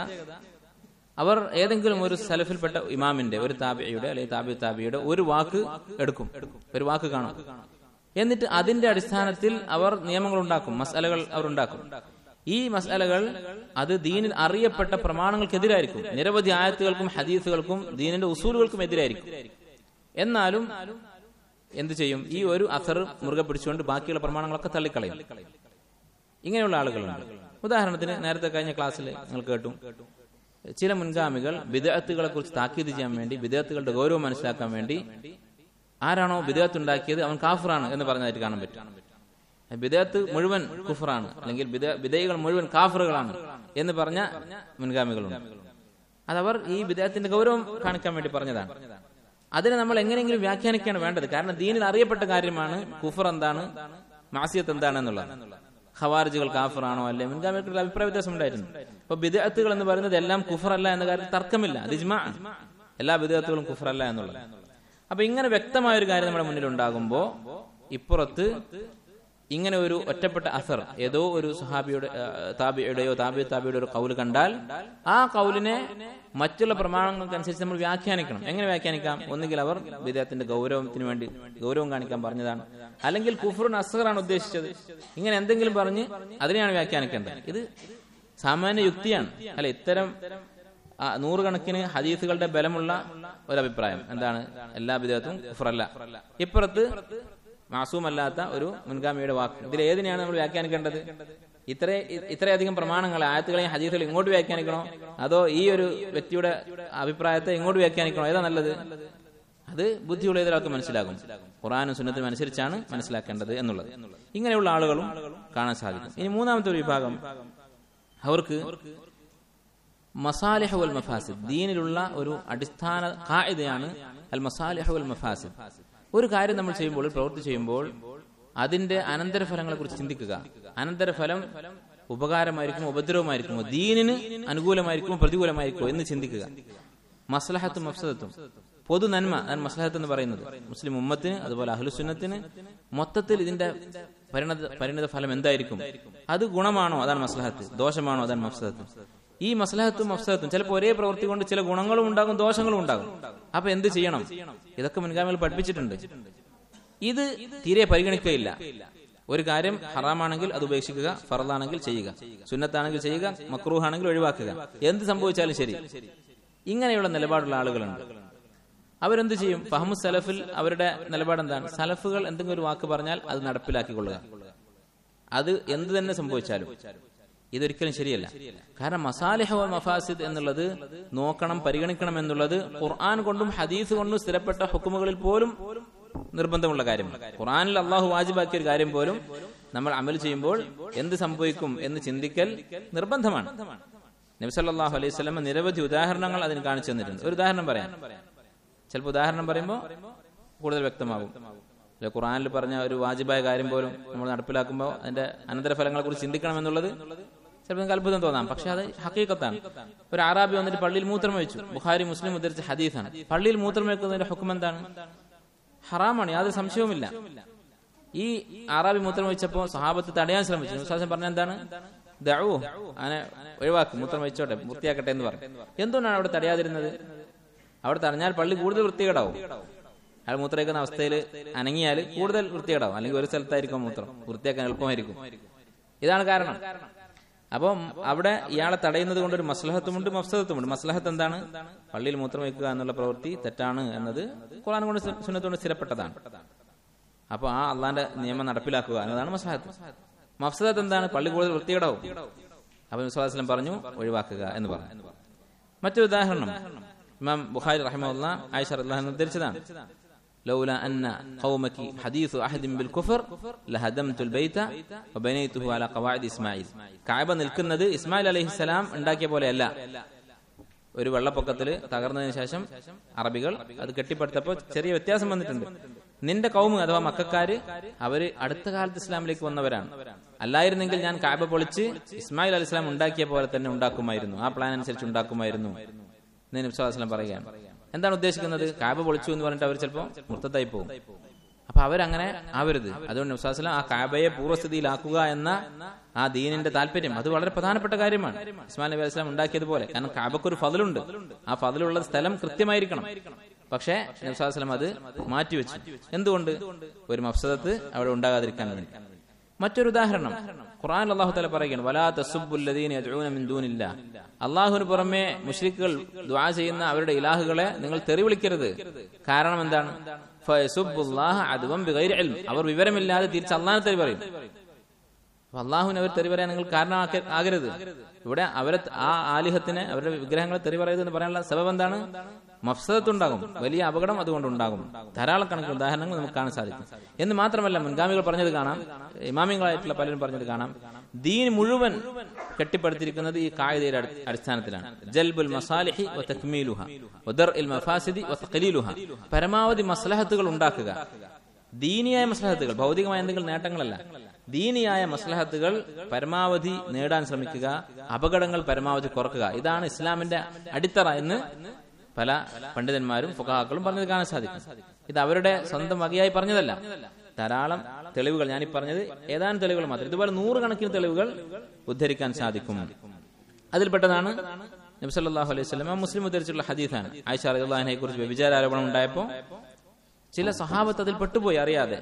അവർ ഏതെങ്കിലും ഒരു സലഫിൽപ്പെട്ട ഇമാമിന്റെ ഒരു താബിയുടെ അല്ലെങ്കിൽ താബി താബിയുടെ ഒരു വാക്ക് എടുക്കും ഒരു വാക്ക് കാണും എന്നിട്ട് അതിന്റെ അടിസ്ഥാനത്തിൽ അവർ നിയമങ്ങൾ ഉണ്ടാക്കും മസാലകൾ അവർ ഉണ്ടാക്കും ഈ മസാലകൾ അത് ദീനിൽ അറിയപ്പെട്ട പ്രമാണങ്ങൾക്കെതിരായിരിക്കും നിരവധി ആയത്തുകൾക്കും ഹദീസുകൾക്കും ദീനിന്റെ ഉസൂലുകൾക്കും എതിരായിരിക്കും എന്നാലും എന്ത് ചെയ്യും ഈ ഒരു അസർ മുറുകെ പിടിച്ചുകൊണ്ട് ബാക്കിയുള്ള പ്രമാണങ്ങളൊക്കെ തള്ളിക്കളയും ഇങ്ങനെയുള്ള ആളുകളുണ്ട് ഉദാഹരണത്തിന് നേരത്തെ കഴിഞ്ഞ ക്ലാസ്സിൽ നിങ്ങൾ കേട്ടു ചില മുൻഗാമികൾ വിദേഹത്തുകളെ കുറിച്ച് താക്കീത് ചെയ്യാൻ വേണ്ടി വിദേഹത്തുകളുടെ ഗൗരവം മനസ്സിലാക്കാൻ വേണ്ടി ആരാണോ വിദേഹത്ത് ഉണ്ടാക്കിയത് അവൻ കാഫറാണ് എന്ന് പറഞ്ഞതായിട്ട് കാണാൻ പറ്റും വിദേഹത്ത് മുഴുവൻ കുഫറാണ് അല്ലെങ്കിൽ വിധേയികൾ മുഴുവൻ കാഫറുകളാണ് എന്ന് പറഞ്ഞ മുൻഗാമികളുണ്ട് അതവർ ഈ വിദേഹത്തിന്റെ ഗൗരവം കാണിക്കാൻ വേണ്ടി പറഞ്ഞതാണ് അതിനെ നമ്മൾ എങ്ങനെയെങ്കിലും വ്യാഖ്യാനിക്കുകയാണ് വേണ്ടത് കാരണം ദീനിൽ അറിയപ്പെട്ട കാര്യമാണ് കുഫർ എന്താണ് മാസിയത്ത് എന്താണ് എന്നുള്ളത് ഖവാരിജുകൾ കാഫറാണോ അല്ലെ മുൻഗാമികൾക്ക് അഭിപ്രായ വ്യത്യാസം ഉണ്ടായിട്ടുണ്ട് അപ്പൊ ബിദഅത്തുകൾ എന്ന് പറയുന്നത് എല്ലാം കുഫറല്ല എന്ന കാര്യത്തിൽ തർക്കമില്ല അത് ഇജ്മാ ആണ്. എല്ലാ ബിദഅത്തുകളും കുഫറല്ല എന്നുള്ളത് അപ്പൊ ഇങ്ങനെ വ്യക്തമായ ഒരു കാര്യം നമ്മുടെ മുന്നിൽ ഉണ്ടാകുമ്പോ ഇപ്പുറത്ത് ഇങ്ങനെ ഒരു ഒറ്റപ്പെട്ട അസർ ഏതോ ഒരു സുഹാബിയുടെ ആ, താബിയുടെയോ താബി താബിയുടെ ഒരു കൗല് കണ്ടാൽ ആ കൗലിനെ മറ്റുള്ള പ്രമാണങ്ങൾക്കനുസരിച്ച് നമ്മൾ വ്യാഖ്യാനിക്കണം എങ്ങനെ വ്യാഖ്യാനിക്കാം ഒന്നുകിൽ അവർ വിദേഹത്തിന്റെ ഗൗരവത്തിന് വേണ്ടി ഗൗരവം കാണിക്കാൻ പറഞ്ഞതാണ് അല്ലെങ്കിൽ കുഫറുൻ അസറാണ് ഉദ്ദേശിച്ചത് ഇങ്ങനെ എന്തെങ്കിലും പറഞ്ഞ് അതിനെയാണ് വ്യാഖ്യാനിക്കേണ്ടത് ഇത് സാമാന്യ യുക്തിയാണ് അല്ല ഇത്തരം ആ, നൂറുകണക്കിന് ഹദീസുകളുടെ ബലമുള്ള ഒരു അഭിപ്രായം എന്താണ് എല്ലാ വിധത്തും കുഫറല്ല ഇപ്പുറത്ത് മാസൂമല്ലാത്ത ഒരു മുൻഗാമിയുടെ വാക്ക് ഇതിൽ ഏതിനെയാണ് നമ്മൾ വ്യാഖ്യാനിക്കേണ്ടത് ഇത്ര ഇത്രയധികം പ്രമാണങ്ങൾ ആയത്തുകളെയും ഹദീസുകളെയും ഇങ്ങോട്ട് വ്യാഖ്യാനിക്കണോ അതോ ഈ ഒരു വ്യക്തിയുടെ അഭിപ്രായത്തെ ഇങ്ങോട്ട് വ്യാഖ്യാനിക്കണോ ഏതാ നല്ലത് അത് ബുദ്ധിയുള്ള ഏതൊരാൾക്ക് മനസ്സിലാകും ഖുറാനും സുന്നത്തിനും അനുസരിച്ചാണ് മനസ്സിലാക്കേണ്ടത് എന്നുള്ളത് ഇങ്ങനെയുള്ള ആളുകളും കാണാൻ സാധിക്കും ഇനി മൂന്നാമത്തെ ഒരു വിഭാഗം അവർക്ക് മസാലിഹ വൽ മഫാസിദ് ദീനിലുള്ള ഒരു അടിസ്ഥാന കായികയാണ് അൽ മസാലിഹ വൽ മഫാസിദ് ഒരു കാര്യം നമ്മൾ ചെയ്യുമ്പോൾ ഒരു പ്രവൃത്തി ചെയ്യുമ്പോൾ അതിന്റെ അനന്തരഫലങ്ങളെ കുറിച്ച് ചിന്തിക്കുക അനന്തരഫലം ഉപകാരമായിരിക്കുമോ ഉപദ്രവമായിരിക്കുമോ ദീനിന് അനുകൂലമായിരിക്കുമോ പ്രതികൂലമായിരിക്കുമോ എന്ന് ചിന്തിക്കുക മസ്ലഹത്തും മഫ്സദത്തും പൊതു നന്മ അതാണ് മസ്ലഹത്ത് എന്ന് പറയുന്നത് മുസ്ലിം ഉമ്മത്തിന് അതുപോലെ അഹ്ലുസുന്നത്തിന് മൊത്തത്തിൽ ഇതിന്റെ പരിണത പരിണിത ഫലം എന്തായിരിക്കും അത് ഗുണമാണോ അതാണ് മസ്ലഹത്ത് ദോഷമാണോ അതാണ് മഫ്സദത്ത് ഈ മസ്ലഹത്തും മഫ്സദത്തും ചിലപ്പോൾ ഒരേ പ്രവൃത്തി കൊണ്ട് ചില ഗുണങ്ങളും ഉണ്ടാകും ദോഷങ്ങളും ഉണ്ടാകും അപ്പൊ എന്ത് ചെയ്യണം ഇതൊക്കെ മുൻഗാമികൾ പഠിപ്പിച്ചിട്ടുണ്ട് ഇത് തീരെ പരിഗണിക്കുകയില്ല ഒരു കാര്യം ഹറാമാണെങ്കിൽ അത് ഉപേക്ഷിക്കുക ഫറലാണെങ്കിൽ ചെയ്യുക സുന്നത്താണെങ്കിൽ ചെയ്യുക മക്രൂഹാണെങ്കിൽ ഒഴിവാക്കുക എന്ത് സംഭവിച്ചാലും ശരി ഇങ്ങനെയുള്ള നിലപാടുള്ള ആളുകളുണ്ട് അവരെന്ത് ചെയ്യും ഫഹമു സലഫിൽ അവരുടെ നിലപാട് എന്താണ് സലഫുകൾ എന്തെങ്കിലും ഒരു വാക്ക് പറഞ്ഞാൽ അത് നടപ്പിലാക്കിക്കൊള്ളുക അത് എന്ത് തന്നെ സംഭവിച്ചാലും ഇതൊരിക്കലും ശരിയല്ല കാരണം മസാലിഹ വ മഫാസിദ് എന്നുള്ളത് നോക്കണം പരിഗണിക്കണം എന്നുള്ളത് ഖുർആൻ കൊണ്ടും ഹദീസ് കൊണ്ടും സ്ഥിരപ്പെട്ട ഹുക്കുമുകളിൽ പോലും നിർബന്ധമുള്ള കാര്യമാണ് ഖുർആനിൽ അള്ളാഹു വാജിബാക്കിയ ഒരു കാര്യം പോലും നമ്മൾ അമൽ ചെയ്യുമ്പോൾ എന്ത് സംഭവിക്കും എന്ന് ചിന്തിക്കൽ നിർബന്ധമാണ് നബ്സല്ലാഹു അലൈഹി സ്വലമ നിരവധി ഉദാഹരണങ്ങൾ അതിന് കാണിച്ചു തന്നിട്ടുണ്ട് ഒരു ഉദാഹരണം പറയാം ചിലപ്പോൾ ഉദാഹരണം പറയുമ്പോൾ കൂടുതൽ വ്യക്തമാകും അല്ലെ ഖുറാനിൽ പറഞ്ഞ ഒരു വാജിബായ കാര്യം പോലും നമ്മൾ നടപ്പിലാക്കുമ്പോൾ അതിന്റെ അനന്തരഫലങ്ങളെ കുറിച്ച് ചിന്തിക്കണം എന്നുള്ളത് ചിലപ്പോൾ നിങ്ങൾക്ക് അത്ഭുതം തോന്നാം പക്ഷെ അത് ഹക്കീക്കത്താണ് ഒരു ആറാബി വന്നിട്ട് പള്ളിയിൽ മൂത്രം വെച്ചു ബുഖാരി മുസ്ലിം ഉദ്ധരിച്ച ഹദീസാണ് പള്ളിയിൽ മൂത്രം വെക്കുന്നതിന്റെ ഹുക്കും എന്താണ് ഹറാമാണ് യാതൊരു സംശയവുമില്ല ഈ ആറാബി മൂത്രം വെച്ചപ്പോൾ സഹാബത്ത് തടയാൻ ശ്രമിച്ചു വിശ്വാസം പറഞ്ഞ എന്താണ് ദഴു അങ്ങനെ ഒഴിവാക്കും മൂത്രം വെച്ചോട്ടെ വൃത്തിയാക്കട്ടെ എന്ന് പറഞ്ഞു എന്തുകൊണ്ടാണ് അവിടെ തടയാതിരുന്നത് അവിടെ തടഞ്ഞാൽ പള്ളി കൂടുതൽ വൃത്തികേടാവും അയാൾ മൂത്രയിക്കുന്ന അവസ്ഥയിൽ അനങ്ങിയാൽ കൂടുതൽ വൃത്തികേടാവും അല്ലെങ്കിൽ ഒരു സ്ഥലത്തായിരിക്കും മൂത്രം വൃത്തിയാക്കാൻ എളുപ്പമായിരിക്കും ഇതാണ് കാരണം അപ്പം അവിടെ ഇയാളെ തടയുന്നത് കൊണ്ട് ഒരു മസ്ലഹത്തുമുണ്ട് മഫ്സദത്തുമുണ്ട് മസ്ലഹത്ത് എന്താണ് പള്ളിയിൽ മൂത്രം വയ്ക്കുക എന്നുള്ള പ്രവൃത്തി തെറ്റാണ് എന്നത് ഖുർആൻ കൊണ്ട് സുന്നത്തോട് സ്ഥിരപ്പെട്ടതാണ് അപ്പൊ ആ അള്ളാന്റെ നിയമം നടപ്പിലാക്കുക എന്നതാണ് മസ്ലഹത്ത് മഫ്സദത്ത് എന്താണ് പള്ളി കൂടുതൽ വൃത്തികേടാവും അപ്പൊ വിശ്വാസം പറഞ്ഞു ഒഴിവാക്കുക എന്ന് പറഞ്ഞു മറ്റൊരു ഉദാഹരണം ഇമാം ബുഖാരി റഹിമുള്ള ആയിഷ അള്ളാഹു ഉദ്ധരിച്ചതാണ് لولا أن قومك حديث أحد بالكفر لهدمت البيت وبنيته على قواعد إسماعيل കഅബ നിൽക്കുന്നത് ഇസ്മായിൽ അലൈഹിസ്സലാം ഉണ്ടാക്കിയ പോലെയല്ല ഒരു വെള്ളപ്പൊക്കത്തിൽ തകർന്നതിന് ശേഷം അറബികൾ അത് കെട്ടിപ്പടുത്തപ്പോൾ ചെറിയ വ്യത്യാസം വന്നിട്ടുണ്ട് നിന്റെ കൗമ് അഥവാ മക്കാര് അവര് അടുത്ത കാലത്ത് ഇസ്ലാമിലേക്ക് വന്നവരാണ് അല്ലായിരുന്നെങ്കിൽ ഞാൻ കാബ പൊളിച്ച് ഇസ്മായിൽ അലി ഇസ്ലാം ഉണ്ടാക്കിയ പോലെ തന്നെ ഉണ്ടാക്കുമായിരുന്നു ആ പ്ലാൻ അനുസരിച്ച് ഉണ്ടാക്കുമായിരുന്നു എന്ന് നബ്സാസ്ലം പറയുകയാണ് എന്താണ് ഉദ്ദേശിക്കുന്നത് കാബ പൊളിച്ചു എന്ന് പറഞ്ഞിട്ട് അവർ ചിലപ്പോൾ മുർത്തത്തായി പോകും അപ്പൊ അവരങ്ങനെ ആവരുത് അതുകൊണ്ട് നബ്സാസ്ലം ആ കാബയെ പൂർവ്വസ്ഥിതിയിലാക്കുക എന്ന ആ ദീനിന്റെ താല്പര്യം അത് വളരെ പ്രധാനപ്പെട്ട കാര്യമാണ് ഇസ്മാൽ നബി അലൈഹി ഉണ്ടാക്കിയതുപോലെ കാരണം കാബക്ക് ഒരു ഫതിലുണ്ട് ആ ഫതിലുള്ള സ്ഥലം കൃത്യമായിരിക്കണം പക്ഷേ നബ്സാസ്ലം അത് മാറ്റിവെച്ചു എന്തുകൊണ്ട് ഒരു മഫ്സദത്ത് അവിടെ ഉണ്ടാകാതിരിക്കാൻ വേണ്ടി മറ്റൊരു ഉദാഹരണം ഖുർആൻ അള്ളാഹു തല പറയുകയാണ് വലാ തസുബുല്ലദീന യദ്ഊന മിൻ ദൂനില്ല അള്ളാഹുവിന് പുറമെ മുഷ്രിക്കുകൾ ദുആ ചെയ്യുന്ന അവരുടെ ഇലാഹുകളെ നിങ്ങൾ തെറി വിളിക്കരുത് കാരണം എന്താണ് ഫയസുബ്ബുല്ലാഹ അദ്വം ബിഗൈരി ഇൽം അവർ വിവരമില്ലാതെ തിരിച്ച് അള്ളാഹിനെ തെറി പറയും അപ്പൊ അള്ളാഹുവിന് അവർ തെറി പറയാൻ നിങ്ങൾ കാരണമാക്ക ആകരുത് ഇവിടെ അവരെ ആ ആലിഹത്തിന് അവരുടെ വിഗ്രഹങ്ങളെ തെറി പറയരുത് എന്ന് പറയാനുള്ള സബബ് എന്താണ് മഫ്സദത്തുണ്ടാകും വലിയ അപകടം അതുകൊണ്ട് ഉണ്ടാകും ധാരാളം കണക്കിന് ഉദാഹരണങ്ങൾ നമുക്ക് കാണാൻ സാധിക്കും എന്ന് മാത്രമല്ല മുൻഗാമികൾ പറഞ്ഞത് കാണാം ഇമാമികളായിട്ടുള്ള പലരും പറഞ്ഞത് കാണാം ദീൻ മുഴുവൻ കെട്ടിപ്പടുത്തിരിക്കുന്നത് ഈ കായികയുടെ അടിസ്ഥാനത്തിലാണ് ജൽബുൽ മസാലിഹി തക്മീലുഹ വദർഇൽ മഫാസിദി വതഖലീലുഹ പരമാവധി മസ്ലഹത്തുകൾ ഉണ്ടാക്കുക ദീനിയായ മസ്ലഹത്തുകൾ ഭൗതികമായ എന്തെങ്കിലും നേട്ടങ്ങളല്ല ദീനിയായ മസ്ലഹത്തുകൾ പരമാവധി നേടാൻ ശ്രമിക്കുക അപകടങ്ങൾ പരമാവധി കുറക്കുക ഇതാണ് ഇസ്ലാമിന്റെ അടിത്തറ എന്ന് പല പണ്ഡിതന്മാരും ഫുഹാക്കളും പറഞ്ഞത് കാണാൻ സാധിക്കും ഇത് അവരുടെ സ്വന്തം വകയായി പറഞ്ഞതല്ല ധാരാളം തെളിവുകൾ ഞാനീ പറഞ്ഞത് ഏതാനും തെളിവുകൾ മാത്രം ഇതുപോലെ നൂറുകണക്കിന് തെളിവുകൾ ഉദ്ധരിക്കാൻ സാധിക്കും അതിൽപ്പെട്ടതാണ് നബ്സല്ലാഹു അലൈഹി സ്വലമ മുസ്ലിം ഉദ്ധരിച്ചുള്ള ഹദീസാണ് ആയിഷ അലിഹനെ കുറിച്ച് വ്യഭിചാരോപണം ഉണ്ടായപ്പോൾ ചില സഹാബത്ത് അതിൽ പെട്ടുപോയി അറിയാതെ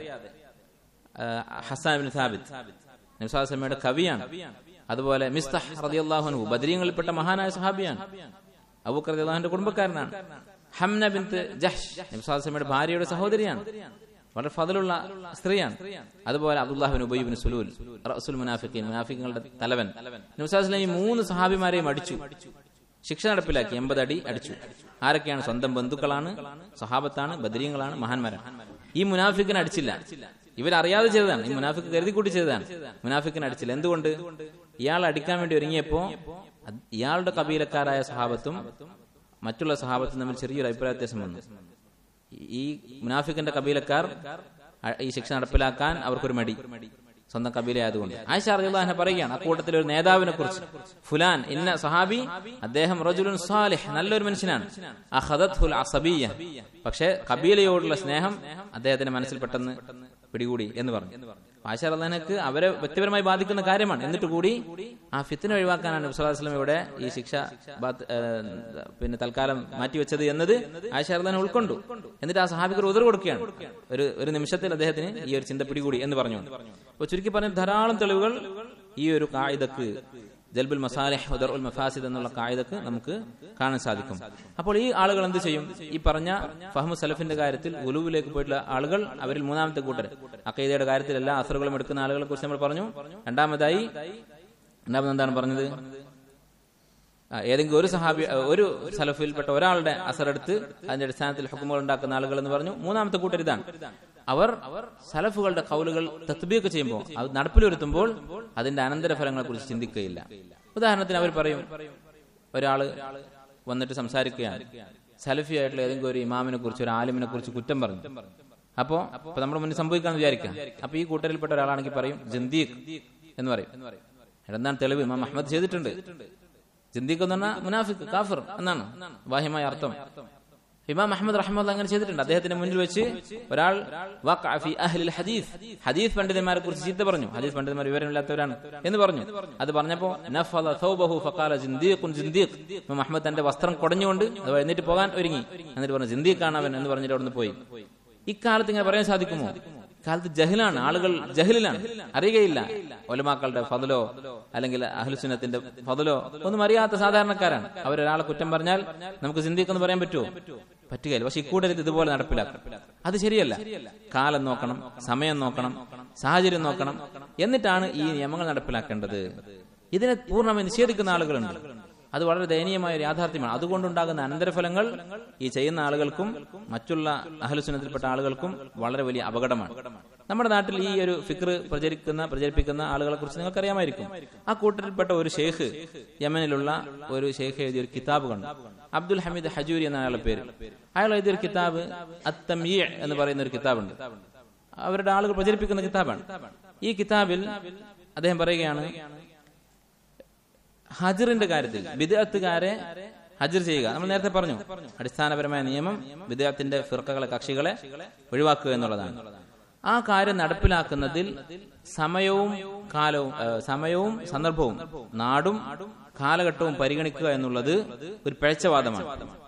ഹസാൻ ബിൻ സാബിത്ത് നബ്സാസമ്മയുടെ കവിയാണ് അതുപോലെ മിസ്തഹ് റളിയല്ലാഹു ബദരീങ്ങളിൽപ്പെട്ട മഹാനായ സഹാബിയാണ് അബൂക്കർ റളിയല്ലാഹുവിന്റെ കുടുംബക്കാരനാണ് ഹംന ബിൻത്ത് ജഹ്ഷ് നബ്സാസമ്മയുടെ ഭാര്യയുടെ സഹോദരിയാണ് വളരെ ഫതിലുള്ള സ്ത്രീയാണ് അതുപോലെ അബ്ദുല്ലാഹിബിൻ ഉബൈബിൻ സുലൂൽ റസുൽ മുനാഫിഖീൻ മുനാഫിഖുകളുടെ തലവൻ നബ്സാസ്ലം ഈ മൂന്ന് സഹാബിമാരെയും അടിച്ചു ശിക്ഷ നടപ്പിലാക്കി എൺപത് അടി അടിച്ചു ആരൊക്കെയാണ് സ്വന്തം ബന്ധുക്കളാണ് സഹാബത്താണ് ബദരീങ്ങളാണ് മഹാന്മാരാണ് ഈ മുനാഫിക്കിനെ അടിച്ചില്ല ഇവരറിയാതെ ചെയ്തതാണ് ഈ മുനാഫിക്ക് കരുതി കൂട്ടി ചെയ്തതാണ് മുനാഫിക്കിനെ അടിച്ചില്ല എന്തുകൊണ്ട് ഇയാൾ അടിക്കാൻ വേണ്ടി ഒരുങ്ങിയപ്പോ അത് ഇയാളുടെ കബീലക്കാരായ സഹാബത്തും മറ്റുള്ള സഹാബത്തും തമ്മിൽ ചെറിയൊരു അഭിപ്രായ വ്യത്യാസം വന്നു ഈ മുനാഫിക്കിന്റെ കബീലക്കാർ അ- ഈ ശിക്ഷ നടപ്പിലാക്കാൻ അവർക്കൊരു മടി സ്വന്തം കബീലയായതുകൊണ്ട് ആയിഷ റളിയല്ലാഹു പറയുകയാണ് അക്കൂട്ടത്തിൽ ഒരു നേതാവിനെ കുറിച്ച് ഫുലാൻ ഇന്ന സഹാബി അദ്ദേഹം റജുലുൻ സാലിഹ് നല്ലൊരു മനുഷ്യനാണ് അഖദത്ഹുൽ അസബിയ്യ പക്ഷേ കബീലയോടുള്ള സ്നേഹം അദ്ദേഹത്തിന്റെ മനസ്സിൽ പെട്ടെന്ന് പിടികൂടി എന്ന് പറഞ്ഞു ആയിഷ റളിയല്ലാഹുക്ക് അവരെ വ്യക്തിപരമായി ബാധിക്കുന്ന കാര്യമാണ് എന്നിട്ട് കൂടി ആ ഫിത്തിനെ ഒഴിവാക്കാനാണ് നബി സ്വല്ലല്ലാഹു അലൈഹി വസല്ലം ഇവിടെ ഈ ശിക്ഷ ബാത്ത്- ഏഹ് പിന്നെ തൽക്കാലം മാറ്റിവെച്ചത് എന്നത് ആയിഷ റളിയല്ലാഹു ഉൾക്കൊണ്ടു എന്നിട്ട് ആ സഹാബിക്ക് ഒരു ഉദർ കൊടുക്കുകയാണ് ഒരു ഒരു നിമിഷത്തിൽ അദ്ദേഹത്തിന് ഈ ഒരു ചിന്ത പിടികൂടി എന്ന് പറഞ്ഞു അപ്പൊ ചുരുക്കി പറഞ്ഞ ധാരാളം തെളിവുകൾ ഈ ഒരു കായിദക്ക് ജൽബുൽ മസാലിഹ് ഉദർ ഉൽ മഫാസിദ് എന്നുള്ള കായിദക്ക് നമുക്ക് കാണാൻ സാധിക്കും അപ്പോൾ ഈ ആളുകൾ എന്ത് ചെയ്യും ഈ പറഞ്ഞ ഫഹ്മു സലഫിന്റെ കാര്യത്തിൽ ഉലുവിലേക്ക് പോയിട്ടുള്ള ആളുകൾ അവരിൽ മൂന്നാമത്തെ കൂട്ടർ അക്കൈദയുടെ കാര്യത്തിൽ എല്ലാ അസറുകളും എടുക്കുന്ന ആളുകളെ കുറിച്ച് നമ്മൾ പറഞ്ഞു രണ്ടാമതായി രണ്ടാമത് എന്താണ് പറഞ്ഞത് ആ, ഏതെങ്കിലും ഒരു സഹാബി ആ, ഒരു സലഫിൽപ്പെട്ട ഒരാളുടെ അസറെടുത്ത് അതിന്റെ അടിസ്ഥാനത്തിൽ ഹുക്കുമുകൾ ഉണ്ടാക്കുന്ന ആളുകൾ എന്ന് പറഞ്ഞു മൂന്നാമത്തെ കൂട്ടർ ഇതാണ് അവർ സലഫുകളുടെ കൗലുകൾ തത്ബീക്ക് ചെയ്യുമ്പോൾ അത് നടപ്പിൽ അതിന്റെ അനന്തരഫലങ്ങളെ കുറിച്ച് ചിന്തിക്കുകയില്ല ഉദാഹരണത്തിന് അവർ പറയും ഒരാള് വന്നിട്ട് സംസാരിക്കുകയാണ് സലഫി ആയിട്ടുള്ള ഏതെങ്കിലും ഒരു ഇമാമിനെ കുറിച്ച് ഒരു ആലിമിനെ കുറിച്ച് കുറ്റം പറഞ്ഞു അപ്പോ അപ്പൊ നമ്മുടെ മുന്നിൽ സംഭവിക്കാന്ന് വിചാരിക്കാം അപ്പൊ ഈ കൂട്ടരിൽപ്പെട്ട ഒരാളാണെങ്കിൽ പറയും ജന്ദീഖ് എന്ന് പറയും എന്താണ് തെളിവ് ഇമാം അഹമ്മദ് ചെയ്തിട്ടുണ്ട് ജിന്ദിഖ് എന്ന് പറഞ്ഞാൽ മുനാഫിഖ് കാഫിർ എന്നാണ് ബാഹ്യമായ അർത്ഥം ഇമാം അഹമ്മദ് റഹ്മദ് അങ്ങനെ ചെയ്തിട്ടുണ്ട് അദ്ദേഹത്തിന്റെ മുന്നിൽ വെച്ച് ഒരാൾ വഖഅ ഫി അഹ്ലിൽ ഹദീസ് ഹദീസ് പണ്ഡിതന്മാരെ കുറിച്ച് ചീത്ത പറഞ്ഞു ഹദീസ് പണ്ഡിതന്മാർ വിവരമില്ലാത്തവരാണ് എന്ന് പറഞ്ഞു അത് പറഞ്ഞപ്പോ നഫല ഥൗബഹു ഫഖാല ജിന്ദീഖുൻ ജിന്ദീഖ് ഇമാം അഹമ്മദ് തന്റെ വസ്ത്രം കുടഞ്ഞുകൊണ്ട് അത് എഴുന്നേറ്റ് പോകാൻ ഒരുങ്ങി എന്നിട്ട് പറഞ്ഞു ജിന്ദീഖാണ് അവൻ എന്ന് പറഞ്ഞിട്ട് അവിടുന്ന് പോയി ഇക്കാലത്ത് ഇങ്ങനെ പറയാൻ സാധിക്കുമോ കാലത്ത് ജഹിലാണ് ആളുകൾ ജഹിലാണ് അറിയുകയില്ല ഒലമാക്കളുടെ ഫതലോ അല്ലെങ്കിൽ അഹ്ലുസുന്നത്തിന്റെ ഫതലോ ഒന്നും അറിയാത്ത സാധാരണക്കാരാണ് അവരൊരാളെ കുറ്റം പറഞ്ഞാൽ നമുക്ക് ചിന്തിക്കെന്ന് പറയാൻ പറ്റുമോ പറ്റുകയില്ല പക്ഷെ ഇക്കൂട്ടത്തിൽ ഇതുപോലെ നടപ്പിലാക്കും അത് ശരിയല്ല കാലം നോക്കണം സമയം നോക്കണം സാഹചര്യം നോക്കണം എന്നിട്ടാണ് ഈ നിയമങ്ങൾ നടപ്പിലാക്കേണ്ടത് ഇതിനെ പൂർണ്ണമായി നിഷേധിക്കുന്ന ആളുകളുണ്ട് അത് വളരെ ദയനീയമായ ഒരു യാഥാർത്ഥ്യമാണ് അതുകൊണ്ടുണ്ടാകുന്ന അനന്തരഫലങ്ങൾ ഈ ചെയ്യുന്ന ആളുകൾക്കും മറ്റുള്ള അഹലുസുനത്തിൽപ്പെട്ട ആളുകൾക്കും വളരെ വലിയ അപകടമാണ് നമ്മുടെ നാട്ടിൽ ഈ ഒരു ഫിക്ർ പ്രചരിക്കുന്ന പ്രചരിപ്പിക്കുന്ന ആളുകളെ കുറിച്ച് നിങ്ങൾക്കറിയാമായിരിക്കും ആ കൂട്ടത്തിൽപ്പെട്ട ഒരു ഷെയ്ഖ് യമനിലുള്ള ഒരു ഷെയ്ഖ് എഴുതിയ ഒരു കിതാബ് കണ്ടു അബ്ദുൽ ഹമീദ് ഹജൂരി എന്ന അയാളുടെ പേര് അയാൾ എഴുതിയ ഒരു കിതാബ് അത്തമീ എന്ന് പറയുന്ന ഒരു കിതാബുണ്ട് അവരുടെ ആളുകൾ പ്രചരിപ്പിക്കുന്ന കിതാബാണ് ഈ കിതാബിൽ അദ്ദേഹം പറയുകയാണ് ഹജറിന്റെ കാര്യത്തിൽ വിദഗ്ധക്കാരെ ഹജർ ചെയ്യുക നമ്മൾ നേരത്തെ പറഞ്ഞു അടിസ്ഥാനപരമായ നിയമം വിദഗ്ധത്തിന്റെ ഫിർക്കകളെ കക്ഷികളെ ഒഴിവാക്കുക എന്നുള്ളതാണ് ആ കാര്യം നടപ്പിലാക്കുന്നതിൽ സമയവും കാലവും ഏ, സമയവും സന്ദർഭവും നാടും കാലഘട്ടവും പരിഗണിക്കുക എന്നുള്ളത് ഒരു പിഴച്ചവാദമാണ്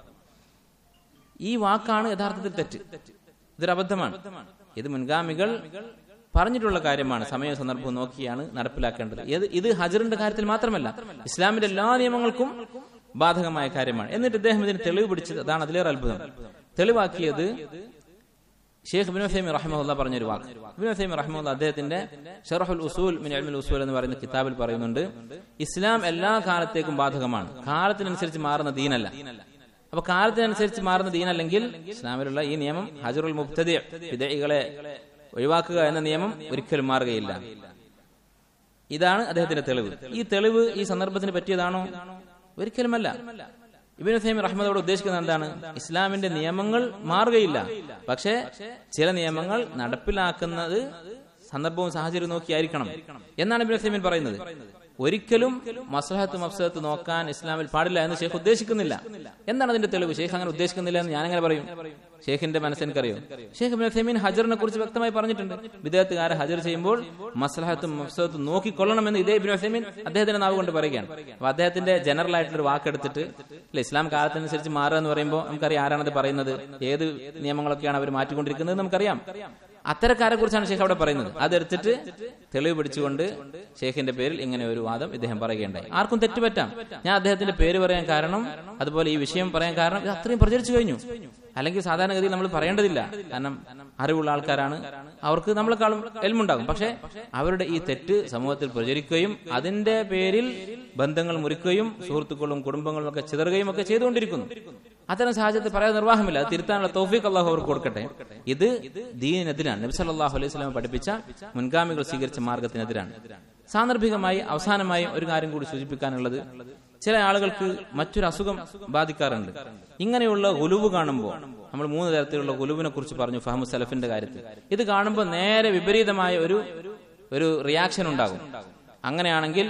ഈ വാക്കാണ് യഥാർത്ഥത്തിൽ തെറ്റ് ഇതൊരു അബദ്ധമാണ് ഇത് മുൻഗാമികൾ പറഞ്ഞിട്ടുള്ള കാര്യമാണ് സമയവും സന്ദർഭവും നോക്കിയാണ് നടപ്പിലാക്കേണ്ടത് ഇത് ഇത് ഹജറിന്റെ കാര്യത്തിൽ മാത്രമല്ല ഇസ്ലാമിന്റെ എല്ലാ നിയമങ്ങൾക്കും ബാധകമായ കാര്യമാണ് എന്നിട്ട് ഇദ്ദേഹം ഇതിന് തെളിവ് പിടിച്ചത് അതാണ് അതിലേറെ അത്ഭുതം തെളിവാക്കിയത് ഷെയ്ഖ് ബിൻ ഫൈമി റഹ്മുല്ല പറഞ്ഞൊരു വാക്ക് ബിൻ ഫൈമി റഹ്മുല്ല അദ്ദേഹത്തിന്റെ ഷറഹുൽ ഉസൂൽ മിൻ ഇൽമുൽ ഉസൂൽ എന്ന് പറയുന്ന കിതാബിൽ പറയുന്നുണ്ട് ഇസ്ലാം എല്ലാ കാലത്തേക്കും ബാധകമാണ് കാലത്തിനനുസരിച്ച് മാറുന്ന ദീനല്ല അപ്പൊ കാലത്തിനനുസരിച്ച് മാറുന്ന ദീനല്ലെങ്കിൽ ഇസ്ലാമിലുള്ള ഈ നിയമം ഹജറുൽ മുബ്തദി വിദയികളെ ഒഴിവാക്കുക എന്ന നിയമം ഒരിക്കലും മാറുകയില്ല ഇതാണ് അദ്ദേഹത്തിന്റെ തെളിവ് ഈ തെളിവ് ഈ സന്ദർഭത്തിന് പറ്റിയതാണോ ഒരിക്കലുമല്ല ഇബിൻ സൈമി റഹ്മദോട് ഉദ്ദേശിക്കുന്നത് എന്താണ് ഇസ്ലാമിന്റെ നിയമങ്ങൾ മാറുകയില്ല പക്ഷേ ചില നിയമങ്ങൾ നടപ്പിലാക്കുന്നത് സന്ദർഭവും സാഹചര്യവും നോക്കിയായിരിക്കണം എന്നാണ് ഇബിൻ സൈമിൻ പറയുന്നത് ഒരിക്കലും മസ്ലഹത്ത് മഫ്സഹത്ത് നോക്കാൻ ഇസ്ലാമിൽ പാടില്ല എന്ന് ഷെയ്ഖ് ഉദ്ദേശിക്കുന്നില്ല എന്താണ് അതിന്റെ തെളിവ് ഷെയ്ഖ് അങ്ങനെ ഉദ്ദേശിക്കുന്നില്ല എന്ന് ഞാൻ അങ്ങനെ പറയും ഷെയ്ഖിന്റെ മനസ്സെനിക്കറിയോ ഷെയ്ഖ് ഇബ്നു ഉസൈമീൻ ഹജറിനെ കുറിച്ച് വ്യക്തമായി പറഞ്ഞിട്ടുണ്ട് വിദേഹത്തുകാരെ ഹജർ ചെയ്യുമ്പോൾ മസ്ലഹത്തും മഫ്സഹത്തും നോക്കിക്കൊള്ളണമെന്ന് ഇതേ ഇബ്നു ഉസൈമീൻ അദ്ദേഹത്തിന്റെ നാവ് കൊണ്ട് പറയുകയാണ് അപ്പൊ അദ്ദേഹത്തിന്റെ ജനറൽ ആയിട്ടുള്ള ഒരു വാക്കെടുത്തിട്ട് അല്ലെ ഇസ്ലാം കാലത്തനുസരിച്ച് മാറുക എന്ന് പറയുമ്പോൾ നമുക്കറിയാം ആരാണത് പറയുന്നത് ഏത് നിയമങ്ങളൊക്കെയാണ് അവർ മാറ്റിക്കൊണ്ടിരിക്കുന്നത് നമുക്കറിയാം അത്തരക്കാരെ കുറിച്ചാണ് ഷെയ്ഖ് അവിടെ പറയുന്നത് അതെടുത്തിട്ട് തെളിവ് പിടിച്ചുകൊണ്ട് ഷെയ്ഖിന്റെ പേരിൽ ഇങ്ങനെ ഒരു വാദം ഇദ്ദേഹം പറയുകയുണ്ടായി ആർക്കും തെറ്റുപറ്റാം ഞാൻ അദ്ദേഹത്തിന്റെ പേര് പറയാൻ കാരണം അതുപോലെ ഈ വിഷയം പറയാൻ കാരണം ഇത് അത്രയും പ്രചരിച്ചു കഴിഞ്ഞു അല്ലെങ്കിൽ സാധാരണഗതിയിൽ നമ്മൾ പറയേണ്ടതില്ല കാരണം അറിവുള്ള ആൾക്കാരാണ് അവർക്ക് നമ്മളെക്കാളും എൽമുണ്ടാകും പക്ഷെ അവരുടെ ഈ തെറ്റ് സമൂഹത്തിൽ പ്രചരിക്കുകയും അതിന്റെ പേരിൽ ബന്ധങ്ങൾ മുറിക്കുകയും സുഹൃത്തുക്കളും കുടുംബങ്ങളും ഒക്കെ ചിതറുകയും ഒക്കെ ചെയ്തുകൊണ്ടിരിക്കുന്നു അത്തരം സാഹചര്യത്തിൽ പറയാൻ നിർവാഹമില്ല അത് തിരുത്താനുള്ള തോഫീഖ് അള്ളാഹു അവർക്ക് കൊടുക്കട്ടെ ഇത് ദീനിനെതിരാണ് നബി സല്ലല്ലാഹു അലൈഹി വസല്ലം പഠിപ്പിച്ച മുൻഗാമികൾ സ്വീകരിച്ച മാർഗത്തിനെതിരാണ് സാന്ദർഭികമായി അവസാനമായി ഒരു കാര്യം കൂടി സൂചിപ്പിക്കാനുള്ളത് ചില ആളുകൾക്ക് മറ്റൊരു അസുഖം ബാധിക്കാറുണ്ട് ഇങ്ങനെയുള്ള ഗുലുവ് കാണുമ്പോൾ നമ്മൾ മൂന്ന് തരത്തിലുള്ള ഗുലുവിനെ കുറിച്ച് പറഞ്ഞു ഫഹമു സലഫിന്റെ കാര്യത്തിൽ ഇത് കാണുമ്പോൾ നേരെ വിപരീതമായ ഒരു ഒരു റിയാക്ഷൻ ഉണ്ടാകും അങ്ങനെയാണെങ്കിൽ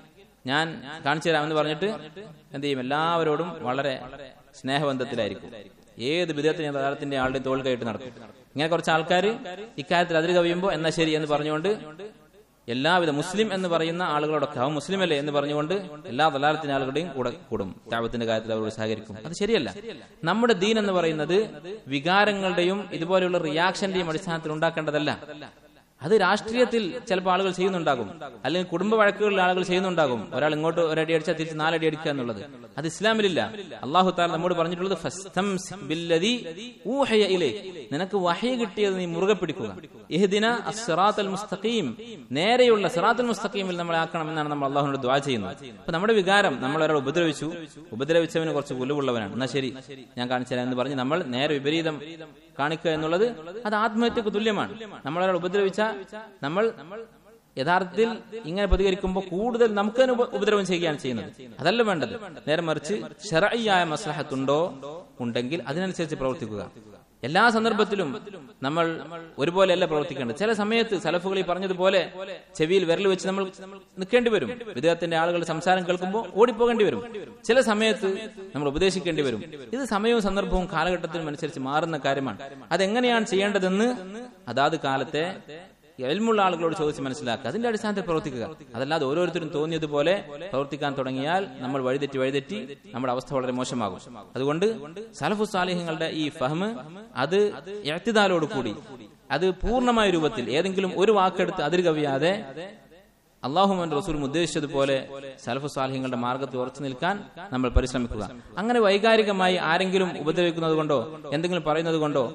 ഞാൻ കാണിച്ചു തരാമെന്ന് പറഞ്ഞിട്ട് എന്ത് ചെയ്യും എല്ലാവരോടും വളരെ സ്നേഹബന്ധത്തിലായിരിക്കും ഏത് വിധത്തിന് താരത്തിന്റെ ആളുടെ തോൾ കൈയിട്ട് നടക്കും ഇങ്ങനെ കുറച്ച് ആൾക്കാർ ഇക്കാര്യത്തിൽ അതിര് കവിയുമ്പോൾ എന്നാ ശരി എന്ന് പറഞ്ഞുകൊണ്ട് എല്ലാവിധ മുസ്ലിം എന്ന് പറയുന്ന ആളുകളോടൊക്കെ അവൻ മുസ്ലിം അല്ലേ എന്ന് പറഞ്ഞുകൊണ്ട് എല്ലാ ദലാലത്തിന്റെ ആളുകളുടെയും കൂടെ കൂടും ത്യാഗത്തിന്റെ കാര്യത്തിൽ അവരോട് സഹകരിക്കും അത് ശരിയല്ല നമ്മുടെ ദീൻ എന്ന് പറയുന്നത് വികാരങ്ങളുടെയും ഇതുപോലെയുള്ള റിയാക്ഷന്റെയും അടിസ്ഥാനത്തിൽ ഉണ്ടാക്കേണ്ടതല്ല അത് രാഷ്ട്രീയത്തിൽ ചിലപ്പോൾ ആളുകൾ ചെയ്യുന്നുണ്ടാകും അല്ലെങ്കിൽ കുടുംബ വഴക്കുകളിൽ ആളുകൾ ചെയ്യുന്നുണ്ടാകും ഒരാൾ ഇങ്ങോട്ട് ഒരടി അടിച്ചാൽ തിരിച്ച് നാലടി അടിക്കുക എന്നുള്ളത് അത് ഇസ്ലാമിലില്ല അള്ളാഹു താല നമ്മോട് പറഞ്ഞിട്ടുള്ളത് ഫസ്തംസിക് ബില്ലദി ഊഹയ ഇലൈക്. നിനക്ക് വഹയ കിട്ടിയത് നീ മുറുകെ പിടിക്കുക ഇഹ്ദിന അസ്റാത്തൽ മുസ്തഖീം നേരെയുള്ള സിറാത്തുൽ മുസ്തഖീമിൽ നമ്മളെ ആക്കണം എന്നാണ് നമ്മൾ അള്ളാഹുനോട് ദ്വാ ചെയ്യുന്നത് അപ്പൊ നമ്മുടെ വികാരം നമ്മൾ ഒരാൾ ഉപദ്രവിച്ചു ഉപദ്രവിച്ചവന് കുറച്ച് ഉലുവുള്ളവനാണ് എന്നാ ശരി ഞാൻ കാണിച്ചു തരാം എന്ന് പറഞ്ഞ് നമ്മൾ നേരെ വിപരീതം കാണിക്കുക എന്നുള്ളത് അത് ആത്മഹത്യക്ക് തുല്യമാണ് നമ്മളൊരാൾ ഉപദ്രവിച്ച നമ്മൾ യഥാർത്ഥത്തിൽ ഇങ്ങനെ പ്രതികരിക്കുമ്പോൾ കൂടുതൽ നമുക്ക് തന്നെ ഉപ- ഉപദ്രവം ചെയ്യുകയാണ് ചെയ്യുന്നത് അതല്ല വേണ്ടത് നേരെ മറിച്ച് ഷെറയ്യായ മസ്ലഹത്തുണ്ടോ ഉണ്ടെങ്കിൽ അതിനനുസരിച്ച് പ്രവർത്തിക്കുക എല്ലാ സന്ദർഭത്തിലും നമ്മൾ ഒരുപോലെയല്ല പ്രവർത്തിക്കേണ്ടത് ചില സമയത്ത് സലഫുകൾ ഈ പറഞ്ഞതുപോലെ ചെവിയിൽ വിരൽ വെച്ച് നമ്മൾ നിൽക്കേണ്ടി വരും വിദേഹത്തിന്റെ ആളുകൾ സംസാരം കേൾക്കുമ്പോൾ ഓടിപ്പോകേണ്ടി വരും ചില സമയത്ത് നമ്മൾ ഉപദേശിക്കേണ്ടി വരും ഇത് സമയവും സന്ദർഭവും കാലഘട്ടത്തിനും അനുസരിച്ച് മാറുന്ന കാര്യമാണ് അതെങ്ങനെയാണ് ചെയ്യേണ്ടതെന്ന് അതാത് കാലത്തെ എൽമുള്ള ആളുകളോട് ചോദിച്ച് മനസ്സിലാക്കുക അതിന്റെ അടിസ്ഥാനത്തിൽ പ്രവർത്തിക്കുക അതല്ലാതെ ഓരോരുത്തരും തോന്നിയതുപോലെ പ്രവർത്തിക്കാൻ തുടങ്ങിയാൽ നമ്മൾ വഴിതെറ്റി വഴിതെറ്റി നമ്മുടെ അവസ്ഥ വളരെ മോശമാകും അതുകൊണ്ട് സലഫു സാലിഹ്യങ്ങളുടെ ഈ ഫഹ്മ് അത് എഴുത്തിദാലോട് കൂടി അത് പൂർണ്ണമായ രൂപത്തിൽ ഏതെങ്കിലും ഒരു വാക്കെടുത്ത് അതിര് കവിയാതെ അള്ളാഹുമൻ റസൂൽ ഉദ്ദേശിച്ചതുപോലെ സലഫു സാലിഹ്യങ്ങളുടെ മാർഗത്തിൽ ഉറച്ചു നിൽക്കാൻ നമ്മൾ പരിശ്രമിക്കുക അങ്ങനെ വൈകാരികമായി ആരെങ്കിലും ഉപദ്രവിക്കുന്നത് കൊണ്ടോ എന്തെങ്കിലും പറയുന്നത് കൊണ്ടോ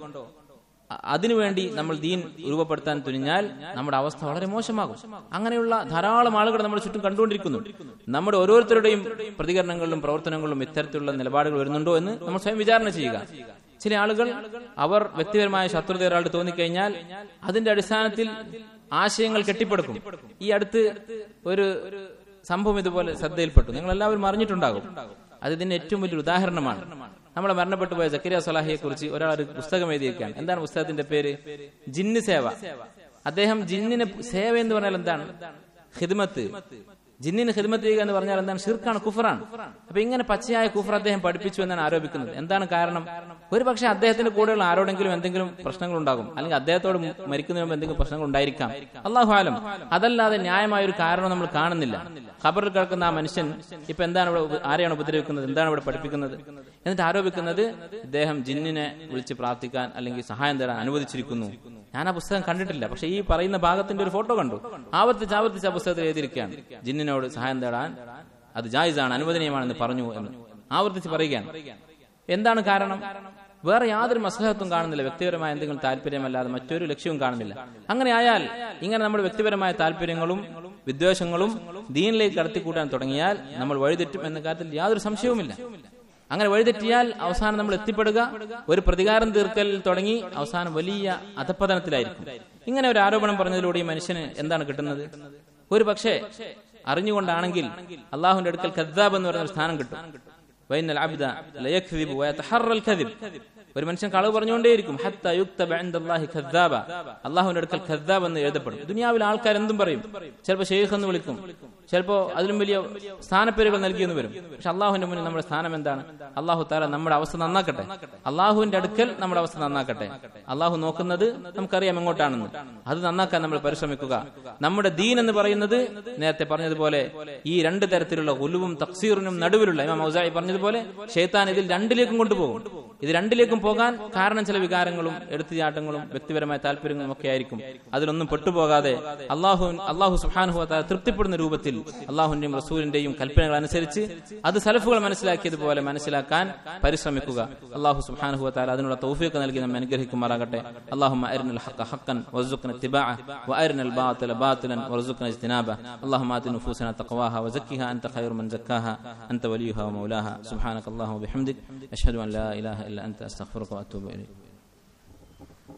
അ- അതിനുവേണ്ടി നമ്മൾ ദീൻ രൂപപ്പെടുത്താൻ തുനിഞ്ഞാൽ നമ്മുടെ അവസ്ഥ വളരെ മോശമാകും അങ്ങനെയുള്ള ധാരാളം ആളുകൾ നമ്മുടെ ചുറ്റും കണ്ടുകൊണ്ടിരിക്കുന്നു നമ്മുടെ ഓരോരുത്തരുടെയും പ്രതികരണങ്ങളിലും പ്രവർത്തനങ്ങളിലും ഇത്തരത്തിലുള്ള നിലപാടുകൾ വരുന്നുണ്ടോ എന്ന് നമ്മൾ സ്വയം വിചാരണ ചെയ്യുക ചില ആളുകൾ അവർ വ്യക്തിപരമായ ശത്രുത ഒരാൾക്ക് തോന്നിക്കഴിഞ്ഞാൽ അതിന്റെ അടിസ്ഥാനത്തിൽ ആശയങ്ങൾ കെട്ടിപ്പടുക്കും ഈ അടുത്ത് ഒരു സംഭവം ഇതുപോലെ ശ്രദ്ധയിൽപ്പെട്ടു നിങ്ങൾ എല്ലാവരും അറിഞ്ഞിട്ടുണ്ടാകും അത് ഇതിന്റെ ഏറ്റവും വലിയൊരു ഉദാഹരണമാണ് നമ്മളെ മരണപ്പെട്ടു പോയ സക്കരിയ സലാഹിയെ കുറിച്ച് ഒരാൾ ഒരു പുസ്തകം എഴുതിയിരിക്കുകയാണ് എന്താണ് പുസ്തകത്തിന്റെ പേര് ജിന്ന് സേവ അദ്ദേഹം ജിന്നിന് സേവ എന്ന് പറഞ്ഞാൽ എന്താണ് ഹിദ്മത്ത് ജിന്നിന് ഹിദ്മത്ത് ചെയ്യുക എന്ന് പറഞ്ഞാൽ എന്താണ് ഷിർക്കാണ് കുഫറാണ് അപ്പൊ ഇങ്ങനെ പച്ചയായ കുഫർ അദ്ദേഹം പഠിപ്പിച്ചു എന്നാണ് ആരോപിക്കുന്നത് എന്താണ് കാരണം ഒരു പക്ഷേ അദ്ദേഹത്തിന്റെ കൂടെയുള്ള ആരോടെങ്കിലും എന്തെങ്കിലും പ്രശ്നങ്ങൾ ഉണ്ടാകും അല്ലെങ്കിൽ അദ്ദേഹത്തോട് മരിക്കുന്നതിന് മുമ്പ് എന്തെങ്കിലും പ്രശ്നങ്ങൾ ഉണ്ടായിരിക്കാം അള്ളാഹു ആലം അതല്ലാതെ ന്യായമായ ഒരു കാരണം നമ്മൾ കാണുന്നില്ല ഖബറിൽ കിടക്കുന്ന ആ മനുഷ്യൻ ഇപ്പൊ എന്താണ് ഇവിടെ ഉപ- ആരെയാണ് ഉപദ്രവിക്കുന്നത് എന്താണ് ഇവിടെ പഠിപ്പിക്കുന്നത് എന്നിട്ട് ആരോപിക്കുന്നത് ഇദ്ദേഹം ജിന്നിനെ വിളിച്ച് പ്രാർത്ഥിക്കാൻ അല്ലെങ്കിൽ സഹായം തരാൻ അനുവദിച്ചിരിക്കുന്നു ഞാൻ ആ പുസ്തകം കണ്ടിട്ടില്ല പക്ഷെ ഈ പറയുന്ന ഭാഗത്തിന്റെ ഒരു ഫോട്ടോ കണ്ടു ആവർത്തിച്ച് ആവർത്തിച്ച് ആ പുസ്തകത്തിൽ എഴുതിയിരിക്കുകയാണ് ജിന്നിനോട് സഹായം തേടാൻ അത് ജായിസാണ് അനുവദനീയമാണെന്ന് പറഞ്ഞു എന്ന് ആവർത്തിച്ച് പറയുകയാണ് എന്താണ് കാരണം വേറെ യാതൊരു മസ്ലഹത്തും കാണുന്നില്ല വ്യക്തിപരമായ എന്തെങ്കിലും താല്പര്യമല്ലാതെ മറ്റൊരു ലക്ഷ്യവും കാണുന്നില്ല അങ്ങനെ ആയാൽ ഇങ്ങനെ നമ്മുടെ വ്യക്തിപരമായ താല്പര്യങ്ങളും വിദ്വേഷങ്ങളും ദീനിലേക്ക് കടത്തിക്കൂട്ടാൻ തുടങ്ങിയാൽ നമ്മൾ വഴിതെറ്റും എന്ന കാര്യത്തിൽ യാതൊരു സംശയവുമില്ല അങ്ങനെ വഴിതെറ്റിയാൽ അവസാനം നമ്മൾ എത്തിപ്പെടുക ഒരു പ്രതികാരം തീർക്കൽ തുടങ്ങി അവസാനം വലിയ അധപ്പതനത്തിലായിരിക്കും ഇങ്ങനെ ഒരു ആരോപണം പറഞ്ഞതിലൂടെ ഈ മനുഷ്യന് എന്താണ് കിട്ടുന്നത് ഒരു പക്ഷേ അറിഞ്ഞുകൊണ്ടാണെങ്കിൽ അള്ളാഹുവിന്റെ അടുക്കൽ ഖദ്ദാബ് എന്ന് പറയുന്ന ഒരു സ്ഥാനം കിട്ടും വൈനൽ അബ്ദ ലയക്ദിബു വയതഹറൽ കദിബ് ഒരു മനുഷ്യൻ കളവ് പറഞ്ഞുകൊണ്ടേയിരിക്കും ഹത്ത യുക്തബ ഇൻദല്ലാഹി ഖദ്ദാബ അള്ളാഹുവിന്റെ അടുക്കൽ ഖദ്ദാബ് എന്ന് എഴുതപ്പെടും ദുനിയാവിൽ ആൾക്കാർ എന്തും പറയും ചിലപ്പോൾ ഷെയ്ഖ് എന്ന് വിളിക്കും ചിലപ്പോ അതിലും വലിയ സ്ഥാനപ്പേരുകൾ നൽകിയെന്ന് വരും പക്ഷെ അള്ളാഹുവിന്റെ മുന്നിൽ നമ്മുടെ സ്ഥാനം എന്താണ് അള്ളാഹു താല നമ്മുടെ അവസ്ഥ നന്നാക്കട്ടെ അള്ളാഹുവിന്റെ അടുക്കൽ നമ്മുടെ അവസ്ഥ നന്നാക്കട്ടെ അള്ളാഹു നോക്കുന്നത് നമുക്കറിയാം എങ്ങോട്ടാണെന്ന് അത് നന്നാക്കാൻ നമ്മൾ പരിശ്രമിക്കുക നമ്മുടെ ദീൻ എന്ന് പറയുന്നത് നേരത്തെ പറഞ്ഞതുപോലെ ഈ രണ്ട് തരത്തിലുള്ള ഉലുവും തക്സീറിനും നടുവിലുള്ള ഇമാം ഔസായി പറഞ്ഞതുപോലെ ഷെയ്ത്താൻ ഇതിൽ രണ്ടിലേക്കും കൊണ്ടുപോകും ഇത് രണ്ടിലേക്കും പോകാൻ കാരണം ചില വികാരങ്ങളും എടുത്തുചാട്ടങ്ങളും വ്യക്തിപരമായ താല്പര്യങ്ങളും ഒക്കെ ആയിരിക്കും അതിലൊന്നും പെട്ടുപോകാതെ അള്ളാഹു അള്ളാഹു സുഹാനുഹത്ത തൃപ്തിപ്പെടുന്ന രൂപത്തിൽ അള്ളാഹുവിന്റെയും റസൂലിന്റെയും കൽപ്പനകൾ അനുസരിച്ച് അത് സലഫുകൾ മനസ്സിലാക്കിയതുപോലെ മനസ്സിലാക്കാൻ പരിശ്രമിക്കുക അള്ളാഹു സുഹാനുഹത്താൽ അതിനുള്ള തൗഫീഖ് നൽകി നമ്മെ അനുഗ്രഹിക്കുമാറാകട്ടെ അള്ളാഹു അരിനൽ ഹക്ക ഹക്കൻ വസുഖന തിബാ وأرنا الباطل باطلا وارزقنا اجتنابه اللهم آت نفوسنا تقواها وزكها أنت خير من زكاها أنت وليها ومولاها سبحانك اللهم وبحمدك أشهد أن لا إله إلا أنت أستغفرك وأتوب إليك